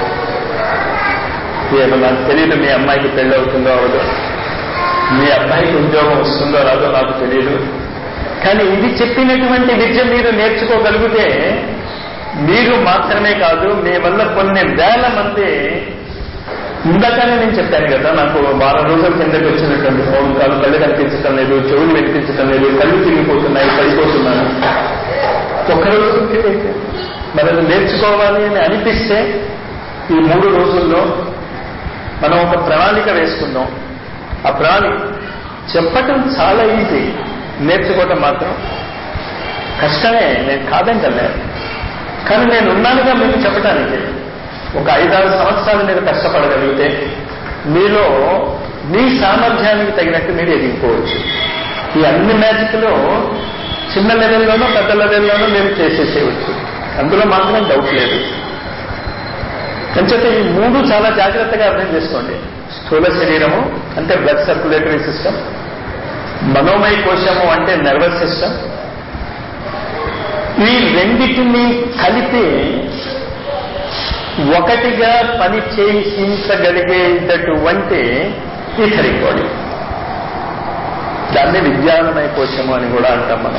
ఏమో నాకు తెలియదు మీ అమ్మాయికి పెళ్లి అవుతుందో అవదో మీ అబ్బాయికి ఉద్యోగం వస్తుందో రాదో నాకు తెలియదు కానీ ఇది చెప్పినటువంటి విద్య మీరు నేర్చుకోగలిగితే మీరు మాత్రమే కాదు మీ వల్ల కొన్ని వేల మంది ఇందాకనే నేను చెప్పాను కదా నాకు వారం రోజుల కిందకి వచ్చినటువంటి ఫోన్ కాల్ కళ్ళు కనిపించటం లేదు చెవులు వినిపించటం లేదు కళ్ళు తిరిగిపోతున్నాయి పడిపోతున్నాను ఒక్కరోజు మరి అది నేర్చుకోవాలి అని అనిపిస్తే ఈ మూడు రోజుల్లో మనం ఒక ప్రణాళిక వేసుకుందాం ఆ ప్రణాళిక చెప్పటం చాలా ఈజీ నేర్చుకోవటం మాత్రం కష్టమే నేను కాదంటలే కానీ నేను ఉన్నానుగా మీకు చెప్పడానికి ఒక ఐదారు సంవత్సరాలు మీరు కష్టపడగలిగితే మీలో మీ సామర్థ్యానికి తగినట్టు మీరు ఎదిగిపోవచ్చు ఈ అన్ని మ్యాజిక్లో చిన్న లెవెల్లోనూ పెద్ద లెవెల్లోనూ మీరు చేసేసేయవచ్చు అందులో మాత్రం డౌట్ లేదు అంచేత ఈ మూడు చాలా జాగ్రత్తగా అర్థం చేసుకోండి స్థూల శరీరము అంటే బ్లడ్ సర్క్యులేటరీ సిస్టమ్ మనోమయ కోశము అంటే నర్వస్ సిస్టమ్ ఈ రెండింటిని కలిపి ఒకటిగా పని చేయించగలిగేటటువంటి ఈథరిక్ బాడీ దాన్ని విజ్ఞానమయ కోశము అని కూడా అంటాం మనం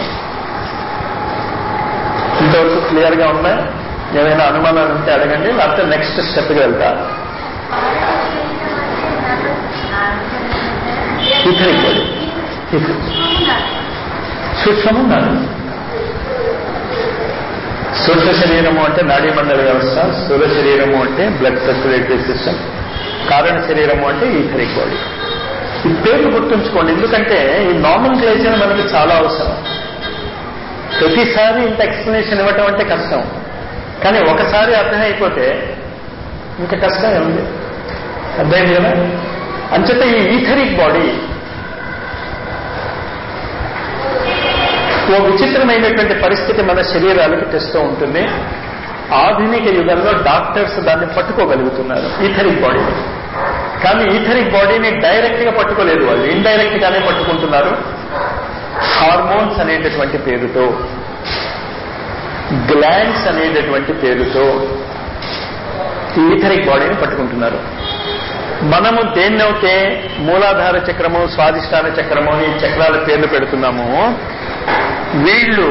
ఇంతవరకు క్లియర్ గా ఉందా ఏమైనా అనుమానాలు ఉంటే అడగండి లేకపోతే నెక్స్ట్ స్టెప్కి వెళ్తా ఈథరిక్ బాడీ సూక్ష్మము నాడు సూక్ష్మ శరీరము అంటే నాడీ మండల వ్యవస్థ స్థూల శరీరము అంటే బ్లడ్ సర్క్యులేటరీ సిస్టమ్ కారణ శరీరము అంటే ఈథరిక్ బాడీ ఈ పేర్లు గుర్తుంచుకోండి ఎందుకంటే ఈ నార్మల్ క్లేచర్ మనకి చాలా అవసరం ప్రతిసారి ఇంత ఎక్స్ప్లెనేషన్ ఇవ్వటం అంటే కష్టం కానీ ఒకసారి అర్థమైపోతే ఇంకా కష్టం ఏముంది అర్థమైంది కదా అంచేత ఈ ఈథరిక్ బాడీ ఓ విచిత్రమైనటువంటి పరిస్థితి మన శరీరాలకు తెస్తూ ఉంటుంది ఆధునిక యుగంలో డాక్టర్స్ దాన్ని పట్టుకోగలుగుతున్నారు ఈథరిక్ బాడీని కానీ ఈథరిక్ బాడీని డైరెక్ట్ గా పట్టుకోలేదు వాళ్ళు ఇండైరెక్ట్ గానే పట్టుకుంటున్నారు హార్మోన్స్ అనేటటువంటి పేరుతో గ్లాండ్స్ అనేటటువంటి పేరుతో ఈథరిక్ బాడీని పట్టుకుంటున్నారు మనము దేన్నైతే మూలాధార చక్రము స్వాదిష్టాన చక్రము ఈ చక్రాల పేర్లు పెడుతున్నాము వీళ్ళు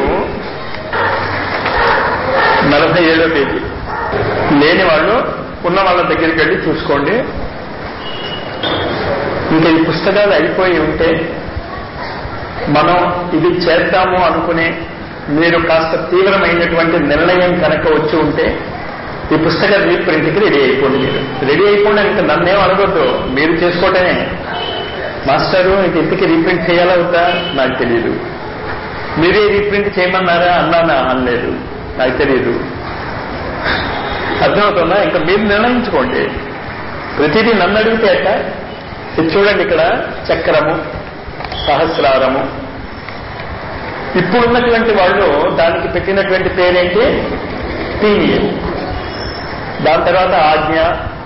నలభై ఏడో పేజీ లేని వాళ్ళు ఉన్న వాళ్ళ దగ్గరికి వెళ్ళి చూసుకోండి ఇంకా ఈ పుస్తకాలు అయిపోయి ఉంటే మనం ఇది చేద్దాము అనుకునే మీరు కాస్త తీవ్రమైనటువంటి నిర్ణయం కనుక వచ్చి ఉంటే ఈ పుస్తక రీప్రింట్కి రెడీ అయిపోండి మీరు రెడీ అయిపోండి ఇంకా నన్నేం అడగొద్దు మీరు చేసుకోవటమే మాస్టరు ఇంక ఇంటికి రీప్రింట్ చేయాలా వద్దా నాకు తెలియదు మీరే రీప్రింట్ చేయమన్నారా అన్నానా అనలేదు నాకు తెలియదు అర్థమవుతుందా ఇంకా మీరు నిర్ణయించుకోండి ప్రతిదీ నన్ను అడిగితే అట్ట ఇది చూడండి ఇక్కడ చక్రము సహస్రారము ఇప్పుడున్నటువంటి వాళ్ళు దానికి పెట్టినటువంటి పేరేంటి పీనియం దాని తర్వాత ఆజ్ఞ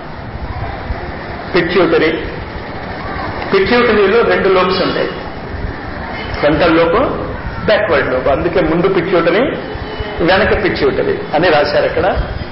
పిట్యూటరీ పిట్యూటరీలో రెండు లోబ్స్ ఉంటాయి ఫ్రంటల్ లోపు బ్యాక్వర్డ్ లోపు అందుకే ముందు పిట్యూటరీ వెనక పిట్యూటరీ అని రాశారు అక్కడ